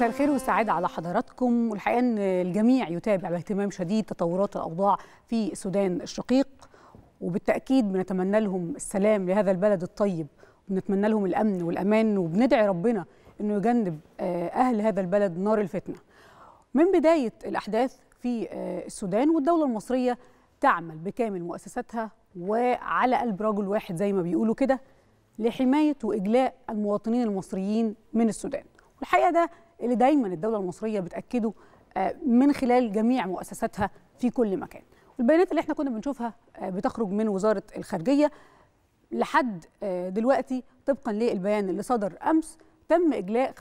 مساء الخير والسعادة على حضراتكم والحقيقة أن الجميع يتابع باهتمام شديد تطورات الأوضاع في السودان الشقيق وبالتأكيد بنتمنى لهم السلام لهذا البلد الطيب وبنتمنى لهم الأمن والأمان وبندعي ربنا أنه يجنب أهل هذا البلد نار الفتنة من بداية الأحداث في السودان والدولة المصرية تعمل بكامل مؤسساتها وعلى قلب رجل واحد زي ما بيقولوا كده لحماية وإجلاء المواطنين المصريين من السودان والحقيقة ده اللي دايما الدولة المصرية بتأكده من خلال جميع مؤسساتها في كل مكان والبيانات اللي احنا كنا بنشوفها بتخرج من وزارة الخارجية لحد دلوقتي طبقا للبيان اللي صدر أمس تم إجلاء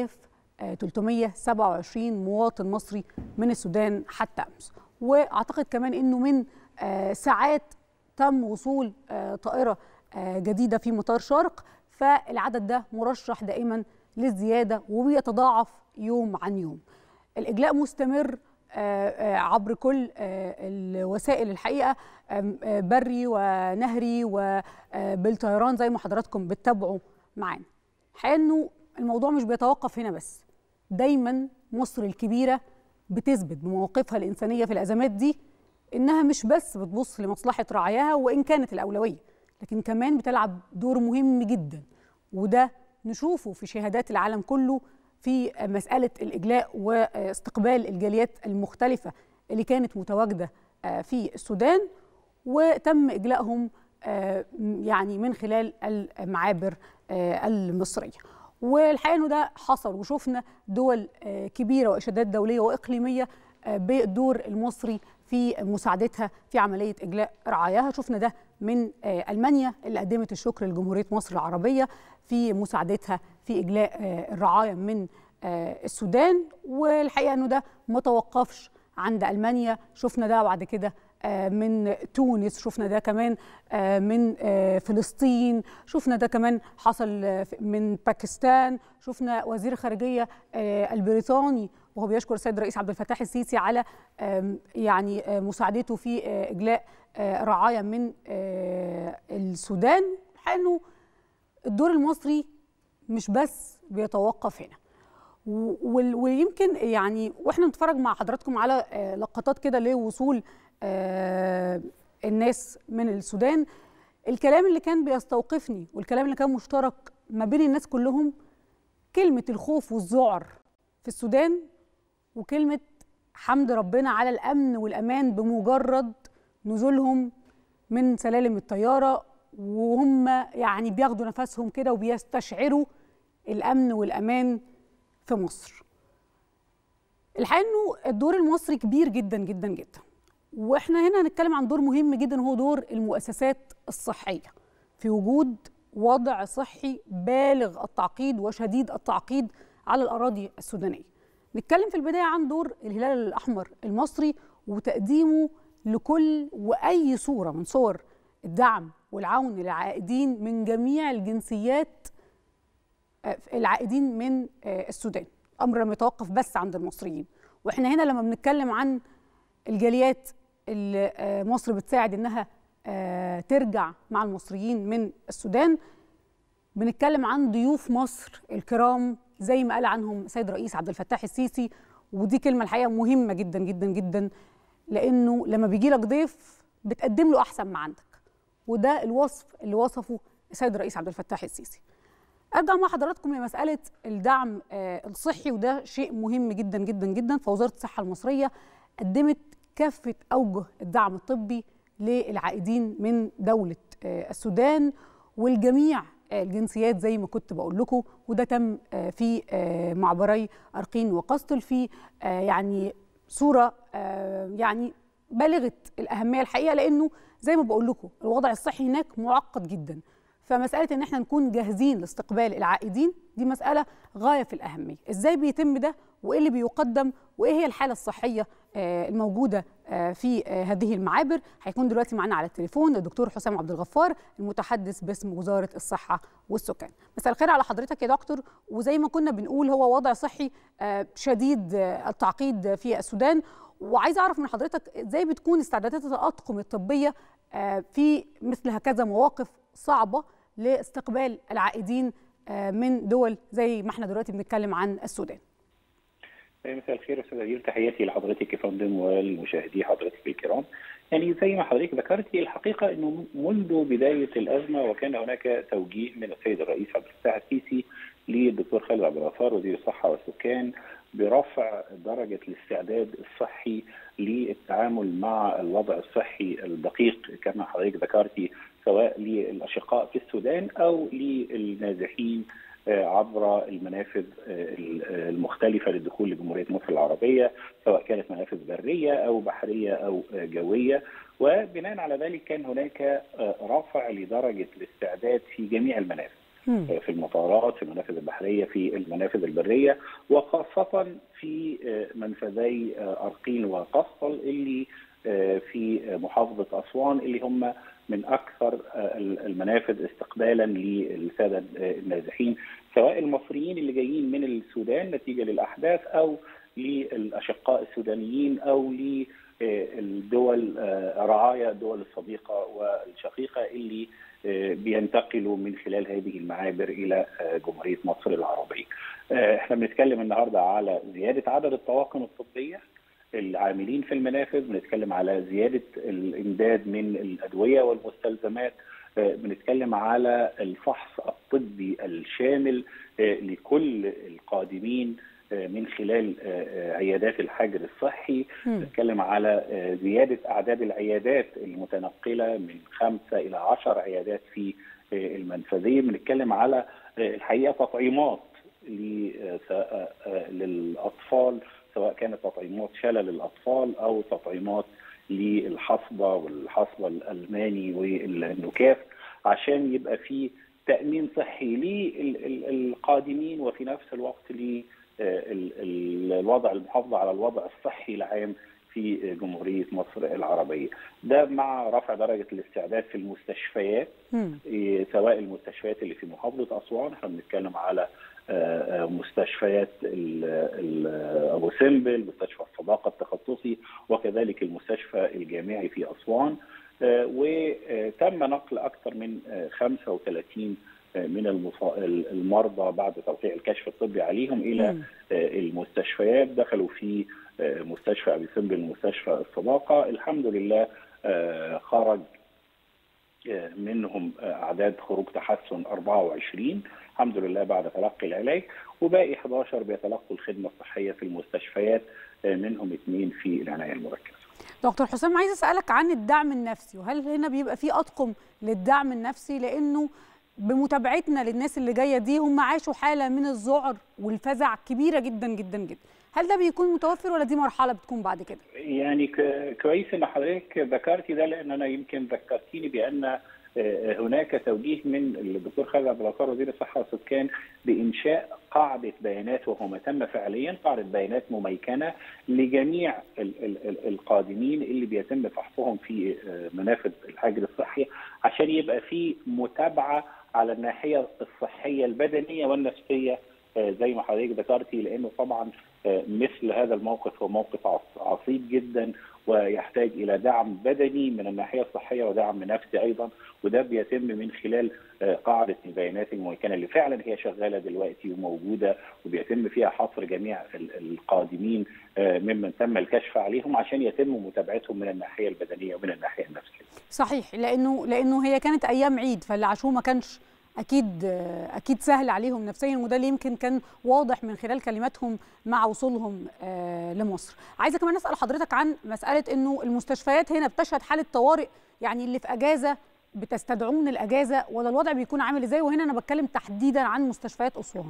5327 مواطن مصري من السودان حتى أمس وأعتقد كمان أنه من ساعات تم وصول طائرة جديدة في مطار شرق فالعدد ده مرشح دائما للزيادة وبيتضاعف يوم عن يوم الإجلاء مستمر عبر كل الوسائل الحقيقة بري ونهري وبالطيران زي ما حضراتكم بتتابعوا معانا الحقيقة أنه الموضوع مش بيتوقف هنا بس دايما مصر الكبيرة بتثبت بمواقفها الإنسانية في الأزمات دي إنها مش بس بتبص لمصلحة رعاياها وإن كانت الأولوية لكن كمان بتلعب دور مهم جدا وده نشوفه في شهادات العالم كله في مسألة الإجلاء واستقبال الجاليات المختلفة اللي كانت متواجدة في السودان وتم إجلائهم يعني من خلال المعابر المصرية والحقيقة أنه ده حصل وشفنا دول كبيرة وإشادات دولية وإقليمية بالدور المصري في مساعدتها في عملية إجلاء رعاياها شفنا ده من ألمانيا اللي قدمت الشكر لجمهورية مصر العربية في مساعدتها في إجلاء الرعاية من السودان والحقيقة أنه ده ما توقفش عند ألمانيا شفنا ده بعد كده من تونس شفنا ده كمان من فلسطين شفنا ده كمان حصل من باكستان شفنا وزير الخارجية البريطاني وهو بيشكر السيد الرئيس عبد الفتاح السيسي على يعني مساعدته في إجلاء رعاية من السودان انه الدور المصري مش بس بيتوقف هنا ويمكن يعني واحنا بنتفرج مع حضراتكم على لقطات كده لوصول الناس من السودان الكلام اللي كان بيستوقفني والكلام اللي كان مشترك ما بين الناس كلهم كلمة الخوف والذعر في السودان وكلمة حمد ربنا على الأمن والأمان بمجرد نزولهم من سلالم الطيارة وهم يعني بياخدوا نفسهم كده وبيستشعروا الأمن والأمان في مصر الحقيقة أنه الدور المصري كبير جدا جدا جدا واحنا هنا هنتكلم عن دور مهم جدا وهو دور المؤسسات الصحية في وجود وضع صحي بالغ التعقيد وشديد التعقيد على الأراضي السودانية نتكلم في البداية عن دور الهلال الأحمر المصري وتقديمه لكل وأي صورة من صور الدعم والعون للعائدين من جميع الجنسيات العائدين من السودان أمر لم يتوقف بس عند المصريين وإحنا هنا لما بنتكلم عن الجاليات اللي مصر بتساعد إنها ترجع مع المصريين من السودان بنتكلم عن ضيوف مصر الكرام زي ما قال عنهم السيد الرئيس عبد الفتاح السيسي ودي كلمة الحقيقة مهمة جدا جدا جدا لأنه لما بيجي لك ضيف بتقدم له أحسن ما عندك وده الوصف اللي وصفه السيد الرئيس عبد الفتاح السيسي ارجع مع حضراتكم لمساله الدعم الصحي وده شيء مهم جدا جدا جدا فوزاره الصحه المصريه قدمت كافه اوجه الدعم الطبي للعائدين من دوله السودان والجميع الجنسيات زي ما كنت بقول لكم وده تم في معبري ارقين وقسطل في يعني صوره يعني بالغه الاهميه الحقيقه لانه زي ما بقول لكم الوضع الصحي هناك معقد جدا فمساله ان احنا نكون جاهزين لاستقبال العائدين دي مساله غايه في الاهميه ازاي بيتم ده وايه اللي بيقدم وايه هي الحاله الصحيه الموجوده في هذه المعابر هيكون دلوقتي معانا على التليفون الدكتور حسام عبد الغفار المتحدث باسم وزاره الصحه والسكان مساء الخير على حضرتك يا دكتور وزي ما كنا بنقول هو وضع صحي شديد التعقيد في السودان وعايزه اعرف من حضرتك ازاي بتكون استعدادات الاطقم الطبيه في مثل هكذا مواقف صعبه لاستقبال العائدين من دول زي ما احنا دلوقتي بنتكلم عن السودان مساء الخير استاذ أدير تحياتي لحضرتك يا فندم ولمشاهدي حضرتك الكرام. يعني زي ما حضرتك ذكرتي الحقيقه انه منذ بدايه الازمه وكان هناك توجيه من السيد الرئيس عبد الفتاح السيسي للدكتور خالد عبد الغفار وزير الصحه والسكان برفع درجه الاستعداد الصحي للتعامل مع الوضع الصحي الدقيق كما حضرتك ذكرتي سواء للاشقاء في السودان او للنازحين عبر المنافذ المختلفة للدخول لجمهورية مصر العربية سواء كانت منافذ برية أو بحرية أو جوية وبناء على ذلك كان هناك رفع لدرجة الاستعداد في جميع المنافذ في المطارات في المنافذ البحرية في المنافذ البرية وخاصة في منفذي أرقين وقسطل اللي في محافظة أسوان اللي هم من اكثر المنافذ استقبالا للساده النازحين سواء المصريين اللي جايين من السودان نتيجه للاحداث او للاشقاء السودانيين او للدول رعايا الدول الصديقه والشقيقه اللي بينتقلوا من خلال هذه المعابر الى جمهوريه مصر العربيه. احنا بنتكلم النهارده على زياده عدد الطواقم الطبيه العاملين في المنافذ بنتكلم على زياده الامداد من الادويه والمستلزمات بنتكلم على الفحص الطبي الشامل لكل القادمين من خلال عيادات الحجر الصحي بنتكلم على زياده اعداد العيادات المتنقله من خمسه الى عشر عيادات في المنفذين بنتكلم على الحقيقه تطعيمات للاطفال سواء كانت تطعيمات شلل الاطفال او تطعيمات للحصبه والحصبه الالماني والنكاف عشان يبقى في تامين صحي للقادمين وفي نفس الوقت للوضع المحافظه على الوضع الصحي العام في جمهوريه مصر العربيه. ده مع رفع درجه الاستعداد في المستشفيات سواء المستشفيات اللي في محافظه اسوان احنا بنتكلم على مستشفيات ابو سمبل مستشفى الصداقه التخصصي وكذلك المستشفى الجامعي في اسوان وتم نقل اكثر من 35 من المرضى بعد توقيع الكشف الطبي عليهم الى المستشفيات دخلوا في مستشفى ابي سمبل مستشفى الصداقه الحمد لله خرج منهم اعداد خروج تحسن 24 الحمد لله بعد تلقي العلاج وباقي 11 بيتلقوا الخدمه الصحيه في المستشفيات منهم اثنين في العنايه المركزه. دكتور حسام عايز اسالك عن الدعم النفسي وهل هنا بيبقى في اطقم للدعم النفسي لانه بمتابعتنا للناس اللي جايه دي هم عاشوا حاله من الذعر والفزع كبيره جدا جدا جدا هل ده بيكون متوفر ولا دي مرحله بتكون بعد كده يعني كويس ان حضرتك ذكرتي ده لان انا يمكن ذكرتيني بان هناك توجيه من الدكتور خالد عبد الغفار وزير الصحه والسكان بانشاء قاعده بيانات وهو ما تم فعليا قاعده بيانات مميكنه لجميع القادمين اللي بيتم فحصهم في منافذ الحجر الصحي عشان يبقى في متابعه على الناحيه الصحيه البدنيه والنفسيه زي ما حضرتك ذكرتي لانه طبعا مثل هذا الموقف هو موقف عصيب جدا ويحتاج الى دعم بدني من الناحيه الصحيه ودعم نفسي ايضا وده بيتم من خلال قاعده البيانات الممكنه اللي فعلا هي شغاله دلوقتي وموجوده وبيتم فيها حصر جميع القادمين ممن تم الكشف عليهم عشان يتم متابعتهم من الناحيه البدنيه ومن الناحيه النفسيه. صحيح لانه لانه هي كانت ايام عيد فاللي عاشوه ما كانش اكيد اكيد سهل عليهم نفسيا وده اللي يمكن كان واضح من خلال كلماتهم مع وصولهم لمصر عايزه كمان اسال حضرتك عن مساله انه المستشفيات هنا بتشهد حاله طوارئ يعني اللي في اجازه بتستدعون الاجازه ولا الوضع بيكون عامل ازاي وهنا انا بتكلم تحديدا عن مستشفيات اسوان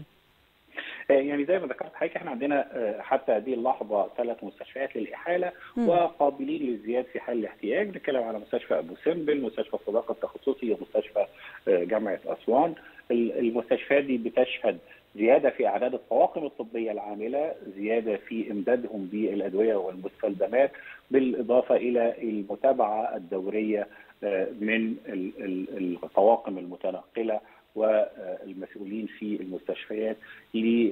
يعني زي ما ذكرت حضرتك احنا عندنا حتى هذه اللحظه ثلاث مستشفيات للاحاله م. وقابلين للزياد في حال الاحتياج بنتكلم على مستشفى ابو سمبل مستشفى الصداقه التخصصي ومستشفى جامعه اسوان المستشفيات دي بتشهد زياده في اعداد الطواقم الطبيه العامله زياده في امدادهم بالادويه والمستلزمات بالاضافه الى المتابعه الدوريه من الطواقم المتنقله والمسؤولين في المستشفيات ل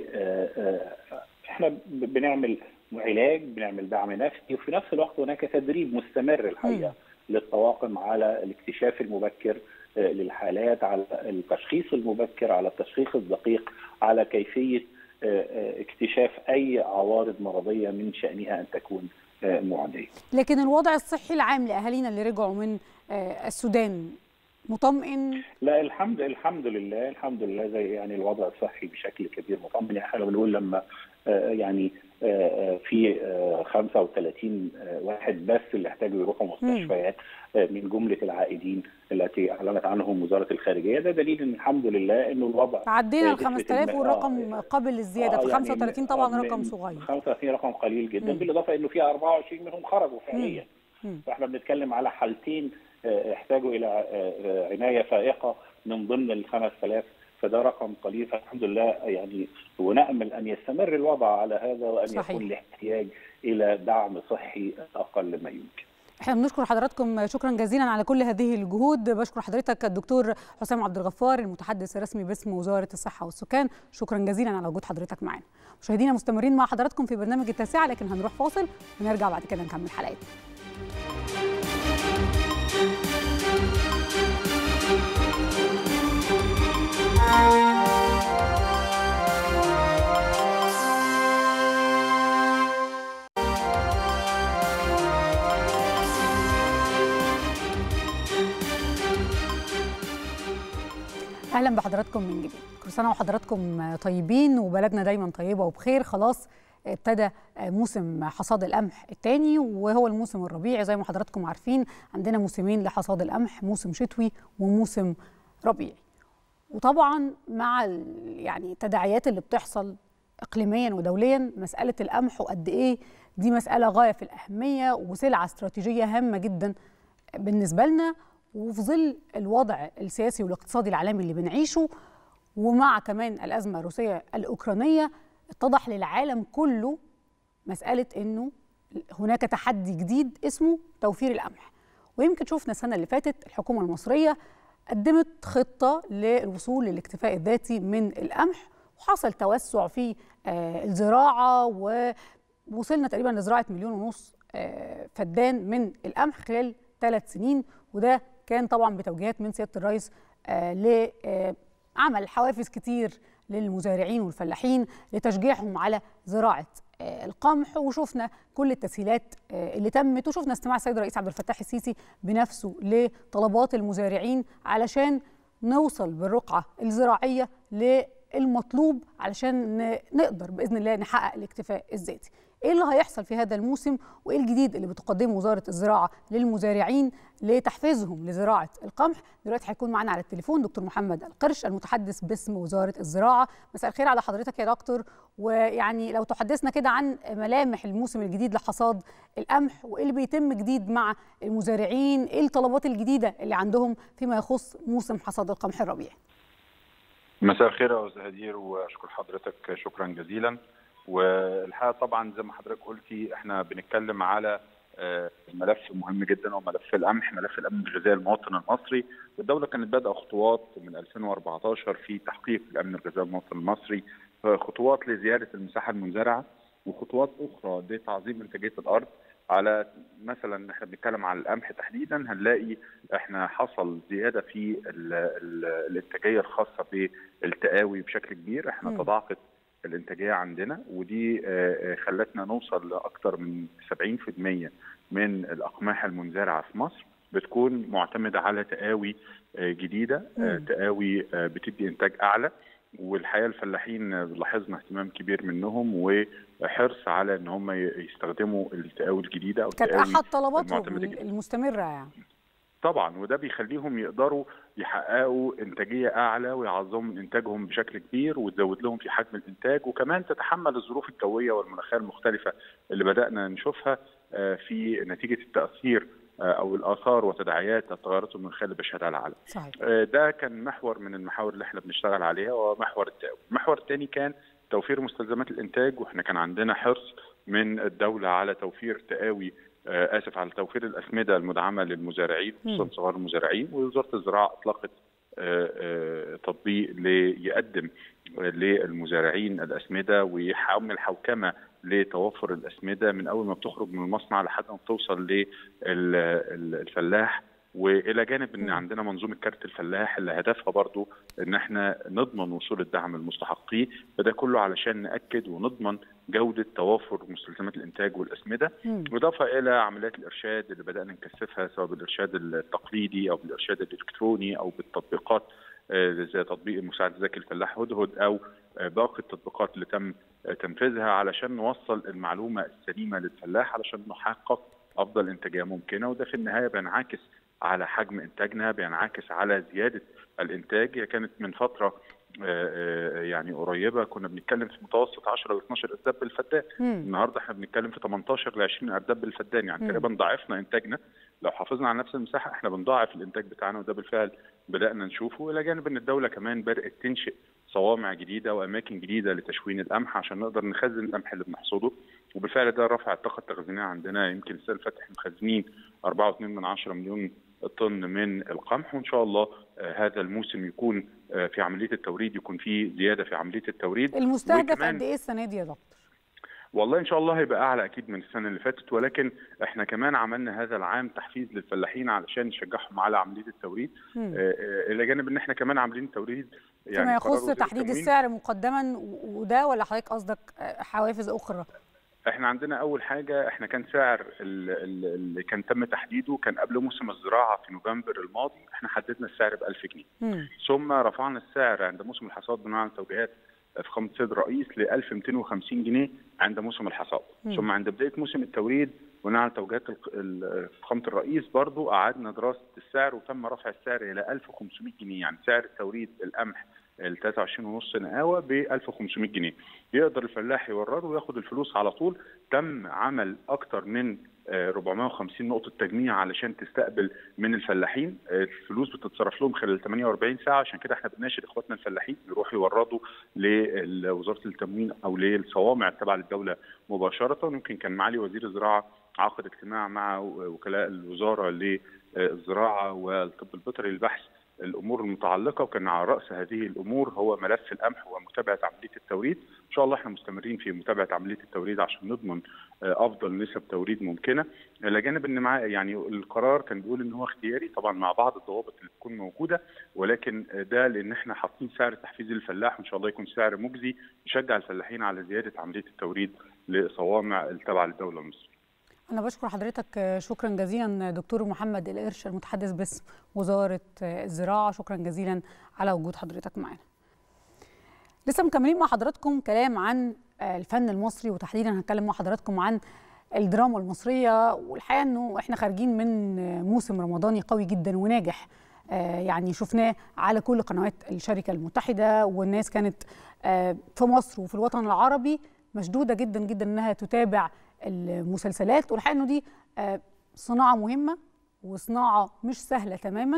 احنا بنعمل علاج بنعمل دعم نفسي وفي نفس الوقت هناك تدريب مستمر الحقيقه للطواقم على الاكتشاف المبكر للحالات على التشخيص المبكر على التشخيص الدقيق على كيفيه اكتشاف اي عوارض مرضيه من شانها ان تكون معديه. لكن الوضع الصحي العام لاهالينا اللي رجعوا من السودان مطمئن؟ لا الحمد الحمد لله الحمد لله زي يعني الوضع الصحي بشكل كبير مطمئن احنا بنقول لما يعني في 35 واحد بس اللي احتاجوا يروحوا مستشفيات من جمله العائدين التي اعلنت عنهم وزاره الخارجيه ده دليل ان الحمد لله انه الوضع عدينا ال 5000 والرقم آه قابل للزياده آه ف 35 طبعا رقم صغير 35 رقم قليل جدا م. بالاضافه انه في 24 منهم خرجوا فعليا فاحنا بنتكلم على حالتين احتاجوا الى عنايه فائقه من ضمن ال 5000 فده رقم قليل فالحمد لله يعني ونامل ان يستمر الوضع على هذا وان صحيح. يكون الاحتياج الى دعم صحي اقل ما يمكن. احنا بنشكر حضراتكم شكرا جزيلا على كل هذه الجهود بشكر حضرتك الدكتور حسام عبد الغفار المتحدث الرسمي باسم وزاره الصحه والسكان شكرا جزيلا على وجود حضرتك معنا مشاهدينا مستمرين مع حضراتكم في برنامج التاسعه لكن هنروح فاصل ونرجع بعد كده نكمل حلقتنا اهلا بحضراتكم من جديد كل سنه وحضراتكم طيبين وبلدنا دايما طيبه وبخير خلاص ابتدى موسم حصاد القمح الثاني وهو الموسم الربيعي زي ما حضراتكم عارفين عندنا موسمين لحصاد القمح موسم شتوي وموسم ربيعي وطبعا مع يعني التداعيات اللي بتحصل اقليميا ودوليا مساله القمح وقد ايه دي مساله غايه في الاهميه وسلعه استراتيجيه هامه جدا بالنسبه لنا وفي ظل الوضع السياسي والاقتصادي العالمي اللي بنعيشه ومع كمان الازمه الروسيه الاوكرانيه اتضح للعالم كله مساله انه هناك تحدي جديد اسمه توفير القمح ويمكن شفنا السنه اللي فاتت الحكومه المصريه قدمت خطه للوصول للاكتفاء الذاتي من القمح وحصل توسع في الزراعه ووصلنا تقريبا لزراعه مليون ونص فدان من القمح خلال ثلاث سنين وده كان طبعا بتوجيهات من سياده الرئيس لعمل حوافز كتير للمزارعين والفلاحين لتشجيعهم على زراعه القمح وشفنا كل التسهيلات اللي تمت وشفنا استماع السيد الرئيس عبد الفتاح السيسي بنفسه لطلبات المزارعين علشان نوصل بالرقعه الزراعيه للمطلوب علشان نقدر باذن الله نحقق الاكتفاء الذاتي. ايه اللي هيحصل في هذا الموسم وايه الجديد اللي بتقدمه وزاره الزراعه للمزارعين لتحفيزهم لزراعه القمح دلوقتي هيكون معانا على التليفون دكتور محمد القرش المتحدث باسم وزاره الزراعه مساء الخير على حضرتك يا دكتور ويعني لو تحدثنا كده عن ملامح الموسم الجديد لحصاد القمح وايه اللي بيتم جديد مع المزارعين ايه الطلبات الجديده اللي عندهم فيما يخص موسم حصاد القمح الربيعي مساء الخير يا استاذ هدير واشكر حضرتك شكرا جزيلا والحقيقه طبعا زي ما حضرتك قلتي احنا بنتكلم على ملف مهم جدا وملف القمح ملف الامن الغذائي المواطن المصري والدوله كانت بادئه خطوات من 2014 في تحقيق الامن الغذائي المواطن المصري خطوات لزياده المساحه المنزرعه وخطوات اخرى لتعظيم انتاجيه الارض على مثلا احنا بنتكلم على القمح تحديدا هنلاقي احنا حصل زياده في ال ال الانتاجيه الخاصه بالتقاوي بشكل كبير احنا م. تضاعفت الانتاجيه عندنا ودي خلتنا نوصل لاكثر من 70% من الاقماح المنزرعه في مصر بتكون معتمده على تقاوي جديده م. تقاوي بتدي انتاج اعلى والحقيقه الفلاحين لاحظنا اهتمام كبير منهم وحرص على ان هم يستخدموا التقاوي الجديده او كانت احد طلباتهم المستمره يعني طبعا وده بيخليهم يقدروا يحققوا انتاجيه اعلى ويعظموا من انتاجهم بشكل كبير وتزود لهم في حجم الانتاج وكمان تتحمل الظروف الجويه والمناخيه المختلفه اللي بدانا نشوفها في نتيجه التاثير او الاثار وتداعيات التغيرات المناخيه اللي بيشهدها العالم. صحيح. ده كان محور من المحاور اللي احنا بنشتغل عليها ومحور التقوي. المحور الثاني كان توفير مستلزمات الانتاج واحنا كان عندنا حرص من الدوله على توفير تقاوي اسف على توفير الاسمده المدعمه للمزارعين خصوصا صغار المزارعين ووزاره الزراعه اطلقت تطبيق ليقدم للمزارعين الاسمده ويعمل حوكمه لتوفر الاسمده من اول ما بتخرج من المصنع لحد ما بتوصل للفلاح والى جانب ان عندنا منظومه كارت الفلاح اللي هدفها برضو ان احنا نضمن وصول الدعم المستحقيه فده كله علشان ناكد ونضمن جوده توافر مستلزمات الانتاج والاسمده بالاضافه الى عمليات الارشاد اللي بدانا نكثفها سواء بالارشاد التقليدي او بالارشاد الالكتروني او بالتطبيقات زي تطبيق المساعد ذكي الفلاح هدهد او باقي التطبيقات اللي تم تنفيذها علشان نوصل المعلومه السليمه للفلاح علشان نحقق افضل انتاجيه ممكنه وده في النهايه بينعكس على حجم انتاجنا بينعكس على زياده الانتاج هي كانت من فتره يعني قريبه كنا بنتكلم في متوسط 10 او 12 ارداب بالفدان النهارده احنا بنتكلم في 18 ل 20 ارداب بالفدان يعني تقريبا ضاعفنا انتاجنا لو حافظنا على نفس المساحه احنا بنضاعف الانتاج بتاعنا وده بالفعل بدانا نشوفه الى جانب ان الدوله كمان بدات تنشئ صوامع جديده واماكن جديده لتشوين القمح عشان نقدر نخزن القمح اللي بنحصده وبالفعل ده رفع الطاقه التخزينيه عندنا يمكن السنه اللي فاتت احنا مخزنين 4.2 مليون طن من القمح وان شاء الله آه هذا الموسم يكون آه في عمليه التوريد يكون في زياده في عمليه التوريد المستهدف قد ايه السنه دي يا دكتور؟ والله ان شاء الله هيبقى اعلى اكيد من السنه اللي فاتت ولكن احنا كمان عملنا هذا العام تحفيز للفلاحين علشان نشجعهم على عمليه التوريد الى جانب ان احنا كمان عاملين توريد يعني فيما يخص تحديد السعر مقدما وده ولا حضرتك قصدك حوافز اخرى؟ احنا عندنا اول حاجه احنا كان سعر اللي كان تم تحديده كان قبل موسم الزراعه في نوفمبر الماضي احنا حددنا السعر ب 1000 جنيه مم. ثم رفعنا السعر عند موسم الحصاد بناء على توجيهات فخامه السيد الرئيس ل 1250 جنيه عند موسم الحصاد مم. ثم عند بدايه موسم التوريد بناء على توجيهات فخامه الرئيس برضو قعدنا دراسه السعر وتم رفع السعر الى 1500 جنيه يعني سعر التوريد القمح ال 23.5 نقاوه ب 1500 جنيه يقدر الفلاح يورده وياخد الفلوس على طول تم عمل اكتر من 450 نقطة تجميع علشان تستقبل من الفلاحين الفلوس بتتصرف لهم خلال 48 ساعة عشان كده احنا بنناشد اخواتنا الفلاحين يروحوا يوردوا لوزارة التموين او للصوامع التابعة للدولة مباشرة يمكن كان معالي وزير الزراعة عقد اجتماع مع وكلاء الوزارة للزراعة والطب البيطري للبحث الامور المتعلقه وكان على راس هذه الامور هو ملف القمح ومتابعه عمليه التوريد ان شاء الله احنا مستمرين في متابعه عمليه التوريد عشان نضمن افضل نسب توريد ممكنه الى جانب ان مع يعني القرار كان بيقول ان هو اختياري طبعا مع بعض الضوابط اللي تكون موجوده ولكن ده لان احنا حاطين سعر تحفيز للفلاح وان شاء الله يكون سعر مجزي يشجع الفلاحين على زياده عمليه التوريد لصوامع التابعه للدوله المصريه أنا بشكر حضرتك شكرا جزيلا دكتور محمد القرش المتحدث باسم وزارة الزراعة شكرا جزيلا على وجود حضرتك معنا لسه مكملين مع حضراتكم كلام عن الفن المصري وتحديدا هنتكلم مع حضراتكم عن الدراما المصرية والحقيقة أنه إحنا خارجين من موسم رمضاني قوي جدا وناجح يعني شفناه على كل قنوات الشركة المتحدة والناس كانت في مصر وفي الوطن العربي مشدودة جدا جدا أنها تتابع المسلسلات والحقيقه انه دي صناعه مهمه وصناعه مش سهله تماما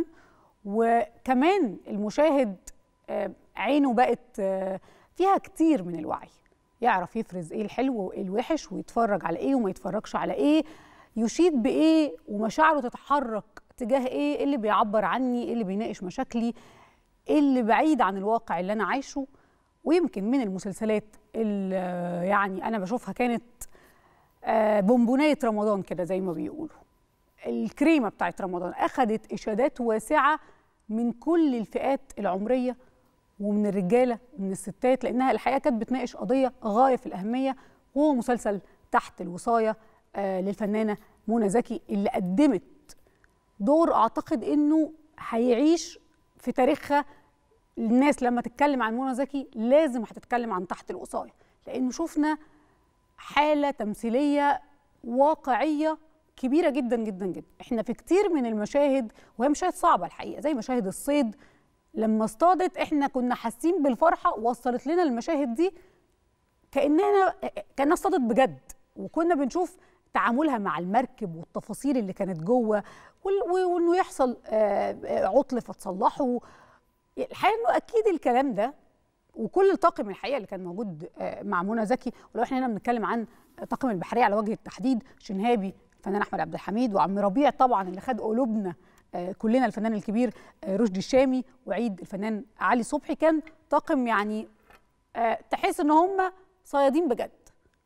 وكمان المشاهد عينه بقت فيها كتير من الوعي يعرف يفرز ايه الحلو وايه الوحش ويتفرج على ايه وما يتفرجش على ايه يشيد بايه ومشاعره تتحرك تجاه ايه اللي بيعبر عني ايه اللي بيناقش مشاكلي ايه اللي بعيد عن الواقع اللي انا عايشه ويمكن من المسلسلات اللي يعني انا بشوفها كانت بونبونايه رمضان كده زي ما بيقولوا الكريمه بتاعت رمضان اخذت اشادات واسعه من كل الفئات العمريه ومن الرجاله ومن الستات لانها الحقيقه كانت بتناقش قضيه غايه في الاهميه وهو مسلسل تحت الوصايه للفنانه منى زكي اللي قدمت دور اعتقد انه هيعيش في تاريخها الناس لما تتكلم عن منى زكي لازم هتتكلم عن تحت الوصايه لانه شفنا حاله تمثيليه واقعيه كبيره جدا جدا جدا احنا في كتير من المشاهد وهي مشاهد صعبه الحقيقه زي مشاهد الصيد لما اصطادت احنا كنا حاسين بالفرحه وصلت لنا المشاهد دي كاننا كانها اصطادت بجد وكنا بنشوف تعاملها مع المركب والتفاصيل اللي كانت جوه وانه يحصل عطل فتصلحه الحقيقه انه اكيد الكلام ده وكل الطاقم الحقيقه اللي كان موجود مع منى زكي ولو احنا هنا بنتكلم عن طاقم البحريه على وجه التحديد شنهابي الفنان احمد عبد الحميد وعم ربيع طبعا اللي خد قلوبنا كلنا الفنان الكبير رشدي الشامي وعيد الفنان علي صبحي كان طاقم يعني تحس ان هم صيادين بجد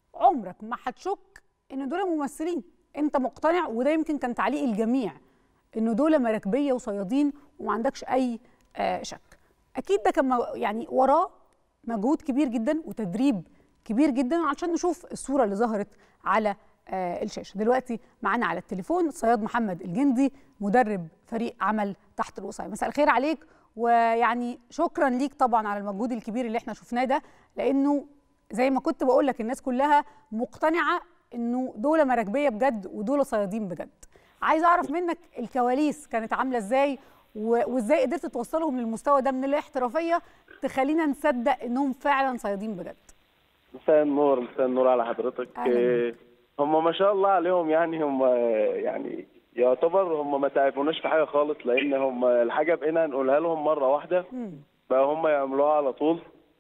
عمرك ما هتشك ان دول ممثلين انت مقتنع وده يمكن كان تعليق الجميع انه دول مراكبيه وصيادين وما عندكش اي آه شك اكيد ده كان مو- يعني وراه مجهود كبير جدا وتدريب كبير جدا علشان نشوف الصوره اللي ظهرت على آه الشاشه دلوقتي معانا على التليفون صياد محمد الجندي مدرب فريق عمل تحت الوصايه مساء الخير عليك ويعني شكرا ليك طبعا على المجهود الكبير اللي احنا شفناه ده لانه زي ما كنت بقول لك الناس كلها مقتنعه انه دول مراكبيه بجد ودول صيادين بجد عايز اعرف منك الكواليس كانت عامله ازاي و- وازاي قدرت توصلهم للمستوى ده من الاحترافيه تخلينا نصدق انهم فعلا صيادين بجد مساء النور مساء النور على حضرتك أهلا آه، هم ما شاء الله عليهم يعني هم آه، يعني يعتبر هم ما تعبوناش في حاجه خالص لان هم الحاجه بقينا نقولها لهم مره واحده مم. بقى هم يعملوها على طول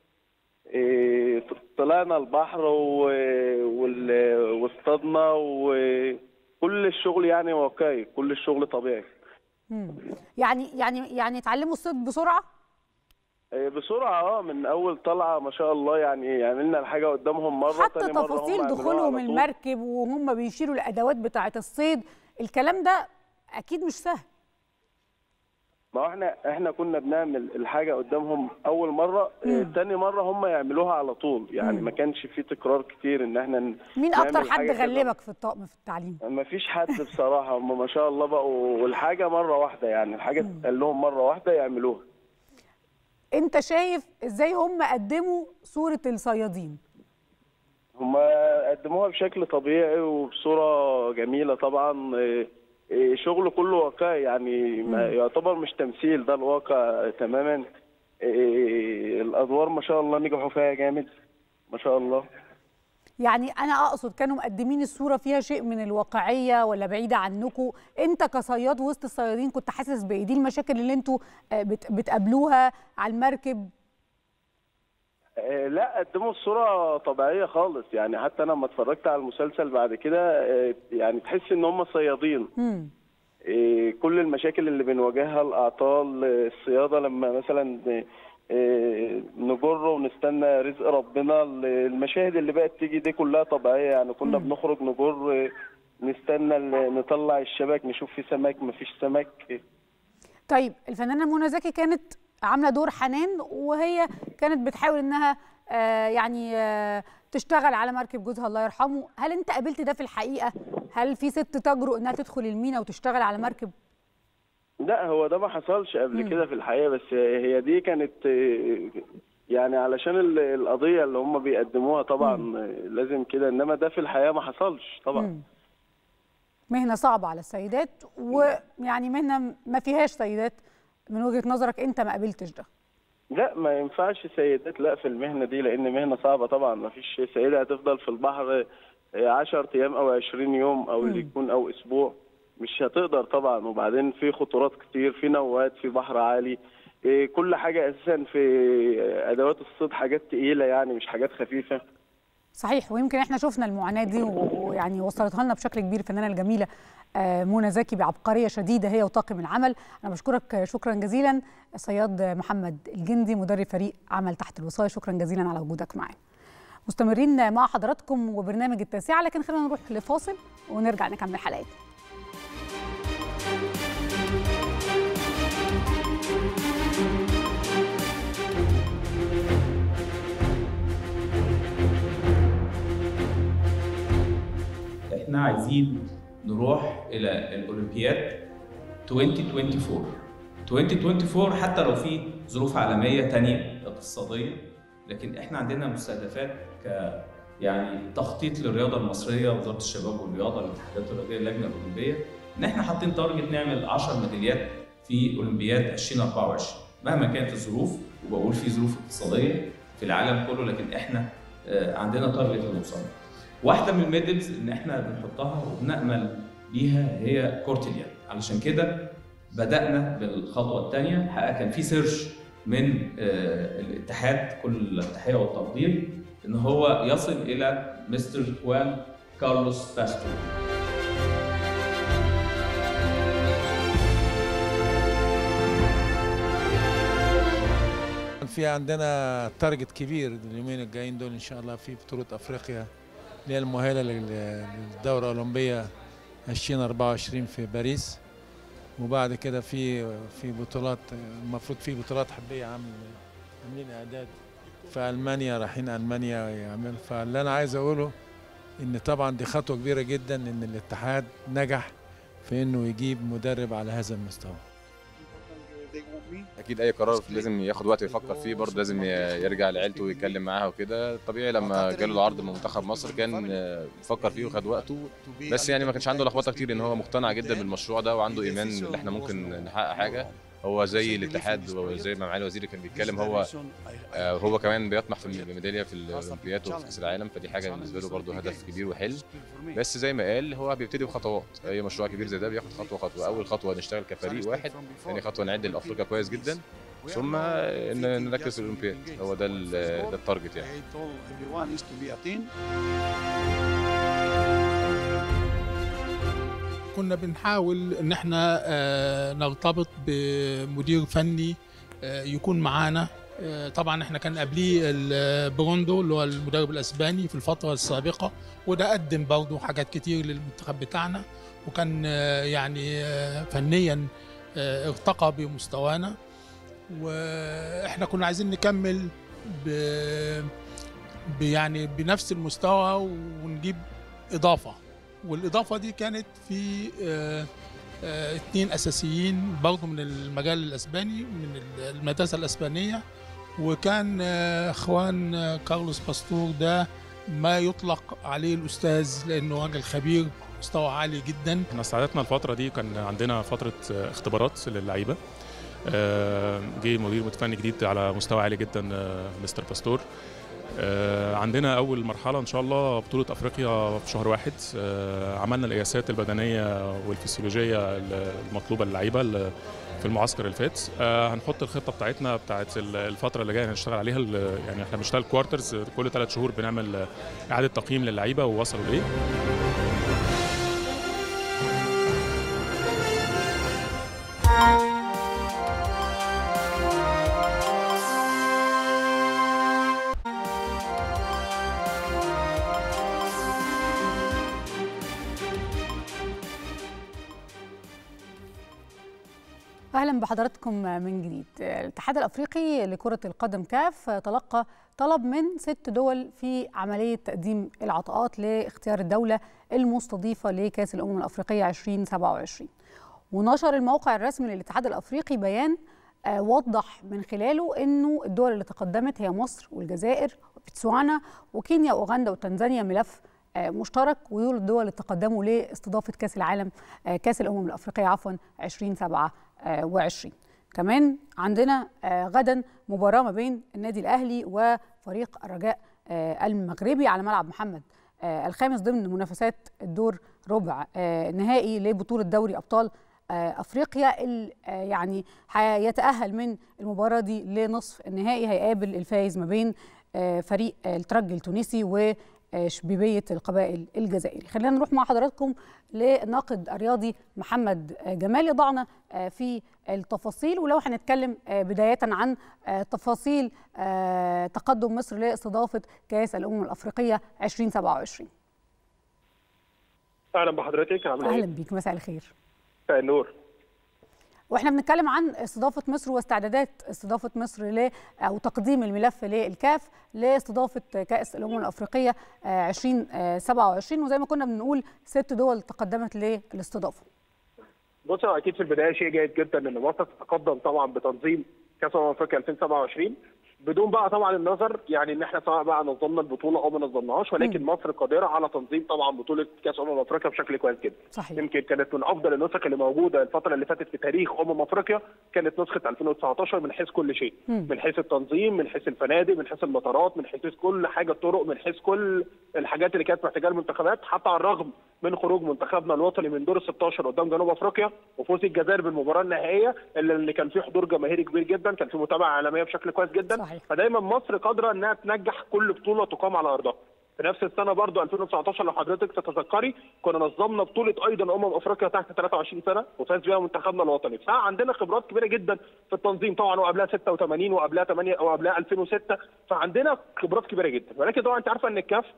آه، طلعنا البحر و- وال- واصطادنا وكل الشغل يعني واقعي كل الشغل طبيعي مم. يعني يعني يعني اتعلموا الصيد بسرعه آه، بسرعه اه من اول طلعه ما شاء الله يعني عملنا الحاجه قدامهم مره حتى تاني مرة هم تفاصيل يعملوها دخولهم على طول. المركب وهم بيشيلوا الادوات بتاعه الصيد الكلام ده اكيد مش سهل ما هو احنا احنا كنا بنعمل الحاجه قدامهم اول مره اه تاني مره هم يعملوها على طول يعني مم. ما كانش في تكرار كتير ان احنا ن- مين نعمل اكتر حد حاجة كده. غلبك في الطقم في التعليم ما فيش حد بصراحه هم ما شاء الله بقوا والحاجه مره واحده يعني الحاجه تتقال لهم مره واحده يعملوها انت شايف ازاي هم قدموا صوره الصيادين هم قدموها بشكل طبيعي وبصوره جميله طبعا اه، اه، شغل كله واقعي يعني ما يعتبر مش تمثيل ده الواقع تماما اه، الادوار ما شاء الله نجحوا فيها جامد ما شاء الله يعني انا اقصد كانوا مقدمين الصوره فيها شيء من الواقعيه ولا بعيده عنكم انت كصياد وسط الصيادين كنت حاسس بايه دي المشاكل اللي انتوا آه، بت- بتقابلوها على المركب آه، لا قدموا الصورة طبيعية خالص يعني حتى أنا لما اتفرجت على المسلسل بعد كده آه، يعني تحس إن هم صيادين مم. آه، كل المشاكل اللي بنواجهها الأعطال آه، الصيادة لما مثلا آه، نجر ونستنى رزق ربنا المشاهد اللي بقت تيجي دي كلها طبيعية يعني كنا مم. بنخرج نجر آه، نستنى ال- نطلع الشبك نشوف في سمك مفيش سمك طيب الفنانه منى زكي كانت عامله دور حنان وهي كانت بتحاول انها آه يعني آه تشتغل على مركب جوزها الله يرحمه هل انت قابلت ده في الحقيقه هل في ست تجرؤ انها تدخل المينا وتشتغل على مركب لا هو ده ما حصلش قبل مم. كده في الحقيقه بس هي دي كانت آه، يعني علشان ال- القضيه اللي هم بيقدموها طبعا آه، لازم كده انما ده في الحقيقه ما حصلش طبعا مم. مهنه صعبه على السيدات ويعني مهنه ما فيهاش سيدات من وجهه نظرك انت ما قابلتش ده لا ما ينفعش سيدات لا في المهنه دي لان مهنه صعبه طبعا ما فيش سيده هتفضل في البحر 10 ايام او 20 يوم او اللي مم. يكون او اسبوع مش هتقدر طبعا وبعدين في خطورات كتير في نوات في بحر عالي إيه، كل حاجه اساسا في ادوات الصيد حاجات تقيله يعني مش حاجات خفيفه صحيح ويمكن احنا شفنا المعاناه دي و- ويعني وصلتها لنا بشكل كبير الفنانه الجميله آه، منى زكي بعبقريه شديده هي وطاقم العمل انا بشكرك شكرا جزيلا صياد محمد الجندي مدرب فريق عمل تحت الوصايه شكرا جزيلا على وجودك معانا مستمرين مع حضراتكم وبرنامج التاسعه لكن خلينا نروح لفاصل ونرجع نكمل حلقتنا احنا عايزين نروح الى الاولمبياد 2024 2024 حتى لو في ظروف عالميه تانية اقتصاديه لكن احنا عندنا مستهدفات ك يعني تخطيط للرياضه المصريه وزاره الشباب والرياضه الاتحادات الرياضيه اللجنه الاولمبيه ان احنا حاطين تارجت نعمل 10 ميداليات في اولمبياد 2024 مهما كانت الظروف وبقول في ظروف اقتصاديه في العالم كله لكن احنا آه، عندنا تارجت نوصل له. واحده من الميدلز ان احنا بنحطها وبنامل بيها هي كره اليد علشان كده بدانا بالخطوه الثانيه الحقيقه كان في سيرش من آه، الاتحاد كل التحيه والتقدير ان هو يصل الى مستر خوان كارلوس باسترو في عندنا تارجت كبير اليومين الجايين دول ان شاء الله في بطوله افريقيا اللي هي المؤهله لل- للدوره الاولمبيه 2024 في باريس وبعد كده في في بطولات المفروض في بطولات حربيه عامل عاملين اعداد في المانيا رايحين المانيا يعمل فاللي انا عايز اقوله ان طبعا دي خطوه كبيره جدا ان الاتحاد نجح في انه يجيب مدرب على هذا المستوى اكيد اي قرار لازم ياخد وقت يفكر فيه برضه لازم ي- يرجع لعيلته ويتكلم معاها وكده طبيعي لما جاله العرض من منتخب مصر كان آه، فكر فيه وخد وقته بس يعني ما كانش عنده لخبطه كتير ان هو مقتنع جدا بالمشروع ده وعنده ايمان ان احنا ممكن نحقق حاجه هو زي الاتحاد وزي ما معالي الوزير كان بيتكلم هو آه، هو كمان بيطمح في الميداليه في الاولمبياد وفي كاس العالم فدي حاجه بالنسبه له برضه هدف كبير وحلم بس زي ما قال هو بيبتدي بخطوات اي مشروع كبير زي ده بياخد خطوه خطوه اول خطوه نشتغل كفريق واحد ثاني خطوه نعد لافريقيا كويس جدا ثم ان نركز في الاولمبياد هو ده ال- ده التارجت يعني كنا بنحاول ان احنا آه، نرتبط بمدير فني آه، يكون معانا آه، طبعا احنا كان قبليه البروندو اللي هو المدرب الاسباني في الفتره السابقه وده قدم برضه حاجات كتير للمنتخب بتاعنا وكان آه، يعني آه، فنيا آه، ارتقى بمستوانا واحنا كنا عايزين نكمل ب ب- يعني بنفس المستوى ونجيب اضافه والاضافه دي كانت في آه، آه، اتنين اساسيين برضه من المجال الاسباني من المدرسه الاسبانيه وكان آه، اخوان آه، كارلوس باستور ده ما يطلق عليه الاستاذ لانه راجل خبير مستوى عالي جدا احنا ساعدتنا الفترة دي كان عندنا فترة اختبارات للعيبة آه، جه مدير متفني جديد على مستوى عالي جدا آه، مستر باستور آه، عندنا أول مرحلة إن شاء الله بطولة أفريقيا في شهر واحد آه، عملنا القياسات البدنية والفسيولوجية المطلوبة للعيبة ال- في المعسكر اللي فات آه، هنحط الخطة بتاعتنا بتاعت ال- الفترة اللي جاية هنشتغل عليها ال- يعني احنا بنشتغل كوارترز كل ثلاث شهور بنعمل آه، إعادة تقييم للعيبة ووصلوا لإيه اهلا بحضراتكم من جديد الاتحاد الافريقي لكره القدم كاف تلقى طلب من ست دول في عمليه تقديم العطاءات لاختيار الدوله المستضيفه لكاس الامم الافريقيه 2027 ونشر الموقع الرسمي للاتحاد الافريقي بيان آه، وضح من خلاله انه الدول اللي تقدمت هي مصر والجزائر وبتسوانا وكينيا واوغندا وتنزانيا ملف آه، مشترك ودول الدول اللي تقدموا لاستضافه كاس العالم آه، كاس الامم الافريقيه عفوا 2027 كمان عندنا آه، غدا مباراه ما بين النادي الاهلي وفريق الرجاء آه، المغربي على ملعب محمد آه، الخامس ضمن منافسات الدور ربع آه، نهائي لبطوله دوري ابطال آه، افريقيا اللي آه، يعني هيتاهل من المباراه دي لنصف النهائي هيقابل الفائز ما بين آه، فريق آه، الترجي التونسي و آه، شبيبيه القبائل الجزائري خلينا نروح مع حضراتكم للناقد الرياضي محمد آه، جمال يضعنا آه، في التفاصيل ولو هنتكلم آه، بدايه عن آه، تفاصيل آه، تقدم مصر لاستضافه كاس الامم الافريقيه 2027 اهلا بحضرتك عامل اهلا ايه؟ بيك مساء الخير مساء النور واحنا بنتكلم عن استضافه مصر واستعدادات استضافه مصر ل او تقديم الملف للكاف لاستضافه كاس الامم الافريقيه آه، 2027 وزي ما كنا بنقول ست دول تقدمت للاستضافه بص هو اكيد في البدايه شيء جيد جدا ان مصر تتقدم طبعا بتنظيم كاس امم افريقيا 2027 بدون بقى طبعا النظر يعني ان احنا سواء بقى نظمنا البطوله او ما نظمناش ولكن مصر قادره على تنظيم طبعا بطوله كاس امم افريقيا بشكل كويس جدا. صحيح. يمكن كانت من افضل النسخ اللي موجوده الفتره اللي فاتت في تاريخ امم افريقيا كانت نسخه 2019 من حيث كل شيء، مم. من حيث التنظيم، من حيث الفنادق، من حيث المطارات، من حيث كل حاجه الطرق، من حيث كل الحاجات اللي كانت محتاجاها المنتخبات حتى على الرغم من خروج منتخبنا الوطني من دور ال 16 قدام جنوب افريقيا وفوز الجزائر بالمباراه النهائيه اللي اللي كان فيه حضور جماهيري كبير جدا، كان فيه متابعه عالميه بشكل كويس جدا، صحيح. فدايما مصر قادره انها تنجح كل بطوله تقام على ارضها. في نفس السنه برضو 2019 لو حضرتك تتذكري كنا نظمنا بطوله ايضا امم افريقيا تحت 23 سنه وفاز بيها منتخبنا الوطني فعندنا خبرات كبيره جدا في التنظيم طبعا وقبلها 86 وقبلها 8 وقبلها 2006 فعندنا خبرات كبيره جدا ولكن طبعا انت عارفه ان الكاف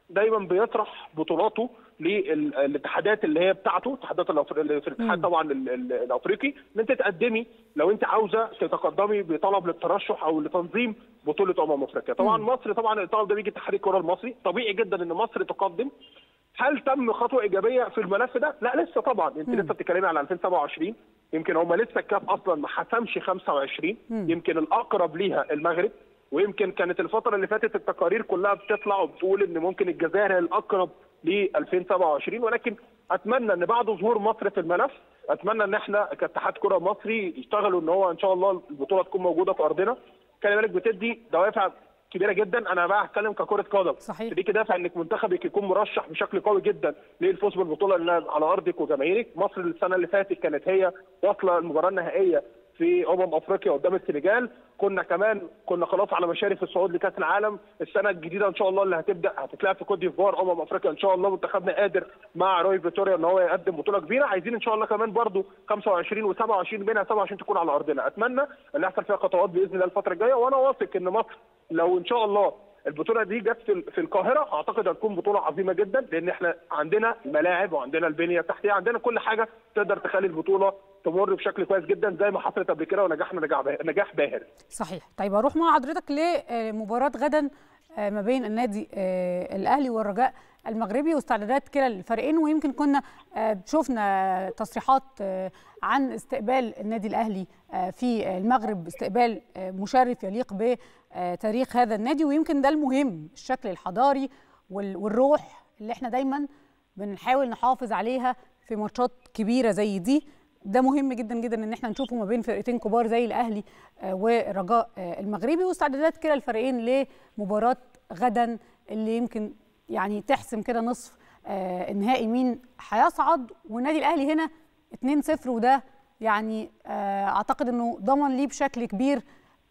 دايما بيطرح بطولاته للاتحادات اللي هي بتاعته الاتحادات الأفر- اللي في الاتحاد طبعا ال- ال- الافريقي ان انت تقدمي لو انت عاوزه تتقدمي بطلب للترشح او لتنظيم بطوله امم افريقيا طبعا مصر طبعا الطلب ده بيجي اتحاد الكره المصري طبيعي جدا ان مصر تقدم هل تم خطوه ايجابيه في الملف ده؟ لا لسه طبعا انت لسه بتتكلمي على 2027 يمكن هم لسه الكاف اصلا ما حسمش 25 يمكن الاقرب ليها المغرب ويمكن كانت الفتره اللي فاتت التقارير كلها بتطلع وبتقول ان ممكن الجزائر هي الاقرب ل 2027 ولكن اتمنى ان بعد ظهور مصر في الملف اتمنى ان احنا كاتحاد كره مصري يشتغلوا ان هو ان شاء الله البطوله تكون موجوده في ارضنا خلي بالك بتدي دوافع كبيره جدا انا بقى هتكلم ككره قدم صحيح. تديكي دافع انك منتخبك يكون مرشح بشكل قوي جدا للفوز بالبطوله لأنها على ارضك وجماهيرك مصر السنه اللي فاتت كانت هي واصله المباراه النهائيه في امم افريقيا قدام السنغال كنا كمان كنا خلاص على مشارف الصعود لكاس العالم السنه الجديده ان شاء الله اللي هتبدا هتتلعب في كوت ديفوار امم افريقيا ان شاء الله منتخبنا قادر مع روي فيتوريا ان هو يقدم بطوله كبيره عايزين ان شاء الله كمان برضو 25 و27 منها 27 تكون على ارضنا اتمنى ان يحصل فيها خطوات باذن الله الفتره الجايه وانا واثق ان مصر لو ان شاء الله البطوله دي جت في في القاهره اعتقد هتكون بطوله عظيمه جدا لان احنا عندنا الملاعب وعندنا البنيه التحتيه عندنا كل حاجه تقدر تخلي البطوله تمر بشكل كويس جدا زي ما حصلت قبل كده ونجحنا نجاح باهر- نجاح باهر صحيح طيب اروح مع حضرتك لمباراه غدا آه، ما بين النادي آه، الاهلي والرجاء المغربي واستعدادات كلا الفريقين ويمكن كنا آه، شفنا تصريحات آه، عن استقبال النادي الاهلي آه، في المغرب استقبال آه، مشرف يليق بتاريخ هذا النادي ويمكن ده المهم الشكل الحضاري وال- والروح اللي احنا دايما بنحاول نحافظ عليها في ماتشات كبيره زي دي ده مهم جدا جدا ان احنا نشوفه ما بين فرقتين كبار زي الاهلي آه، والرجاء آه، المغربي واستعدادات كلا الفريقين لمباراه غدا اللي يمكن يعني تحسم كده نصف آه، النهائي مين هيصعد والنادي الاهلي هنا 2-0 وده يعني آه، اعتقد انه ضمن ليه بشكل كبير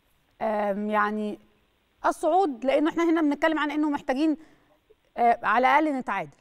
آم، يعني الصعود لانه احنا هنا بنتكلم عن انه محتاجين آه، على الاقل نتعادل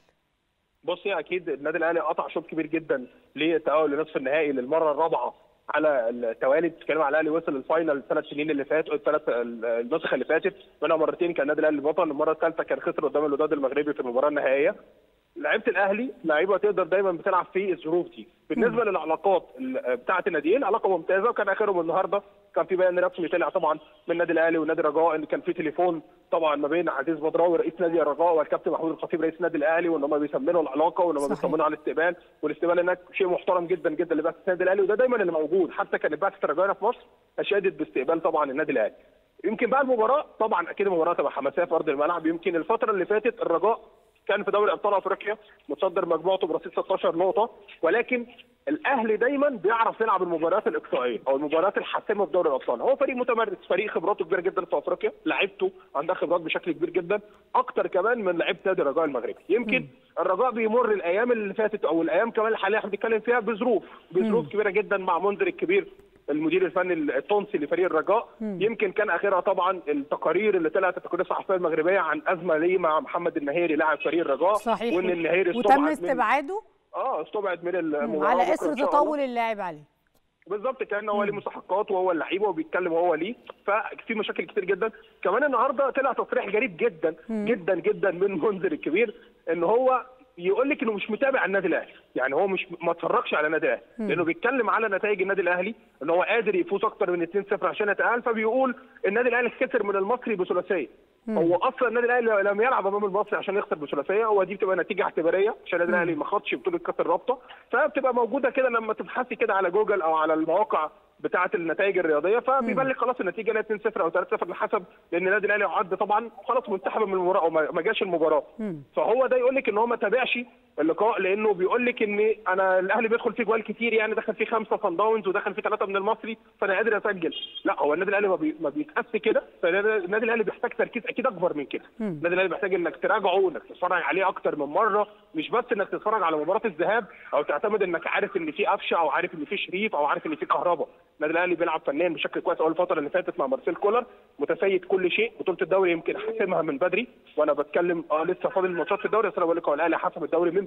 بصي اكيد النادي الاهلي قطع شوط كبير جدا للتاهل لنصف النهائي للمره الرابعه على التوالي بتتكلم على الاهلي وصل الفاينل الثلاث سنين اللي فاتوا الثلاث النسخه اللي فاتت منها مرتين كان النادي الاهلي بطل المره الثالثه كان خسر قدام الوداد المغربي في المباراه النهائيه لعيبه الاهلي لعيبه تقدر دايما بتلعب في الظروف دي بالنسبه للعلاقات ال- بتاعه الناديين علاقه ممتازه وكان اخرهم النهارده كان في بيان رسمي طلع طبعا من النادي الاهلي والنادي الرجاء ان كان في تليفون طبعا ما بين عزيز بدراوي رئيس نادي الرجاء والكابتن محمود الخطيب رئيس النادي الاهلي وان هم بيسمنوا العلاقه وان هم صحيح. بيطمنوا على الاستقبال والاستقبال هناك شيء محترم جدا جدا لبعثه النادي الاهلي وده دايما اللي موجود حتى كانت بعثه الرجاء هنا في مصر اشادت باستقبال طبعا النادي الاهلي يمكن بقى المباراه طبعا اكيد المباراه تبقى حماسيه في ارض الملعب يمكن الفتره اللي فاتت الرجاء كان في دوري ابطال افريقيا متصدر مجموعته برصيد 16 نقطه ولكن الاهلي دايما بيعرف يلعب المباريات الاقصائيه او المباريات الحاسمه في دوري الابطال هو فريق متمرس فريق خبراته كبيره جدا في افريقيا لعيبته عندها خبرات بشكل كبير جدا اكتر كمان من لعيبه نادي الرجاء المغربي يمكن الرجاء بيمر الايام اللي فاتت او الايام كمان الحاليه احنا بنتكلم فيها بظروف بظروف كبيره جدا مع منذر الكبير المدير الفني التونسي لفريق الرجاء يمكن كان اخرها طبعا التقارير اللي طلعت التقارير الصحفيه المغربيه عن ازمه ليه مع محمد النهيري لاعب فريق الرجاء صحيح وان النهيري وتم استبعد من استبعاده اه استبعد من مم، المباراه على بكرة اثر إن شاء الله. تطول اللاعب عليه بالظبط كان هو ليه مستحقات وهو اللعيبه وبيتكلم هو ليه ففي مشاكل كتير جدا كمان النهارده طلع تصريح غريب جدا جدا جدا من منذر الكبير ان هو يقول لك انه مش متابع النادي الاهلي يعني هو مش ما اتفرجش على النادي الاهلي لانه بيتكلم على نتائج النادي الاهلي ان هو قادر يفوز اكتر من 2-0 عشان يتاهل فبيقول النادي الاهلي خسر من المصري بثلاثيه هو اصلا النادي الاهلي لم يلعب امام المصري عشان يخسر بثلاثيه هو دي بتبقى نتيجه اعتباريه عشان النادي الاهلي ما خدش بطوله كاس الرابطه فبتبقى موجوده كده لما تبحثي كده على جوجل او على المواقع بتاعه النتائج الرياضيه فبيبان لك خلاص النتيجه إنها 2-0 او 3-0 على حسب لان النادي الاهلي عد طبعا خلاص منسحب من المباراه او ما ما جاش المباراه فهو ده يقول لك ان هو ما تابعش اللقاء لانه بيقول لك ان انا الاهلي بيدخل فيه جوال كتير يعني دخل فيه خمسه صن داونز ودخل فيه ثلاثه من المصري فانا قادر اسجل لا هو النادي الاهلي ما, بي... ما بيتقاس كده فالنادي الاهلي بيحتاج تركيز اكيد اكبر من كده النادي الاهلي محتاج انك تراجعه انك تتفرج عليه اكتر من مره مش بس انك تتفرج على مباراه الذهاب او تعتمد انك عارف ان في قفشه او عارف ان في شريف او عارف ان في كهربا النادي الاهلي بيلعب فنيا بشكل كويس اول الفتره اللي فاتت مع مارسيل كولر متسيد كل شيء بطوله الدوري يمكن حاسمها من بدري وانا بتكلم اه لسه فاضل ماتشات في الدوري بس انا بقول لك هو الاهلي حسم الدوري من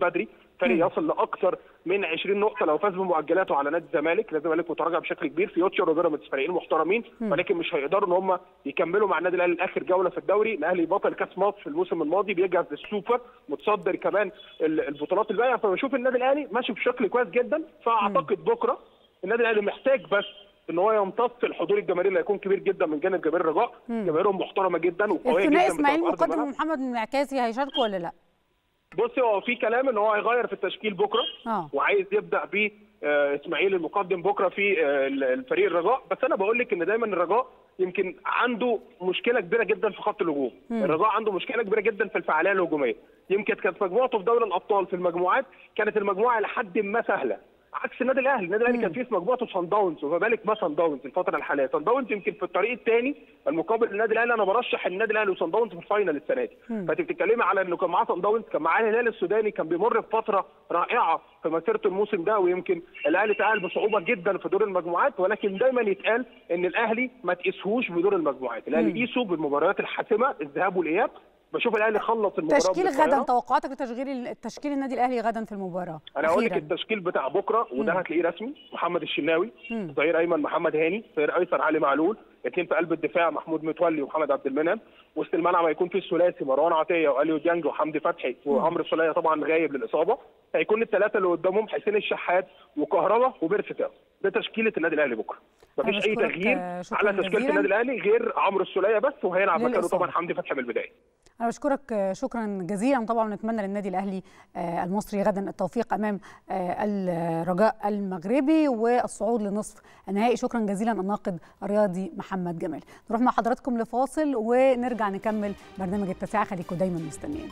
بدري فرق يصل لاكثر من 20 نقطه لو فاز بمؤجلاته على نادي الزمالك نادي الزمالك متراجع بشكل كبير فيوتشر وبيراميدز فريقين محترمين ولكن مش هيقدروا ان هم يكملوا مع النادي الاهلي لاخر جوله في الدوري الاهلي بطل كاس مصر في الموسم الماضي بيجهز للسوبر متصدر كمان ال- البطولات الباقيه فبشوف النادي الاهلي ماشي بشكل كويس جدا فاعتقد بكره النادي الاهلي محتاج بس ان هو يمتص الحضور الجماهيري اللي هيكون كبير جدا من جانب جماهير الرجاء جماهيرهم محترمه جدا وقويه جدا الثنائي اسماعيل بتبقى في أرض مقدم الملعب. ومحمد المعكاسي هيشاركوا ولا لا؟ بصي هو في كلام ان هو هيغير في التشكيل بكره اه وعايز يبدا ب آه، اسماعيل المقدم بكره في آه، الفريق الرجاء بس انا بقول لك ان دايما الرجاء يمكن عنده مشكله كبيره جدا في خط الهجوم مم. الرجاء عنده مشكله كبيره جدا في الفعاليه الهجوميه يمكن كانت مجموعته في دوري الابطال في المجموعات كانت المجموعه لحد ما سهله عكس النادي الاهلي النادي الاهلي كان فيه في مجموعته صن داونز وما بالك ما صن داونز الفتره الحاليه صن داونز يمكن في الطريق الثاني المقابل للنادي الاهلي انا برشح النادي الاهلي وصن داونز في الفاينل السنه دي مم. فانت بتتكلمي على انه كان معاه صن داونز كان معاه الهلال السوداني كان بيمر بفتره رائعه في مسيرته الموسم ده ويمكن الاهلي تعال بصعوبه جدا في دور المجموعات ولكن دايما يتقال ان الاهلي ما تقيسهوش بدور المجموعات الاهلي مم. قيسه بالمباريات الحاسمه الذهاب والاياب بشوف الاهلي خلص المباراه تشكيل بالقاهرة. غدا توقعاتك لتشغيل التشكيل النادي الاهلي غدا في المباراه انا هقول لك أخيراً. التشكيل بتاع بكره وده مم. هتلاقيه رسمي محمد الشناوي مم. ظهير ايمن محمد هاني ظهير ايسر علي معلول اثنين في قلب الدفاع محمود متولي ومحمد عبد المنعم وسط الملعب هيكون في الثلاثي مروان عطيه واليو ديانج وحمدي فتحي وعمرو سوليه طبعا غايب للاصابه هيكون الثلاثه اللي قدامهم حسين الشحات وكهربا وبيرسي تاو ده تشكيله النادي الاهلي بكره مفيش اي بشكرك، تغيير آه، شكراً على تشكيله جزيلاً. النادي الاهلي غير عمرو السوليه بس وهيلعب مكانه للإصابة. طبعا حمدي فتحي من البدايه انا بشكرك آه، شكرا جزيلا طبعا نتمنى للنادي الاهلي آه، المصري غدا التوفيق امام آه، الرجاء المغربي والصعود لنصف النهائي شكرا جزيلا الناقد الرياضي محمد جمال نروح مع حضراتكم لفاصل ونرجع نكمل برنامج التاسعه خليكم دايما مستنيين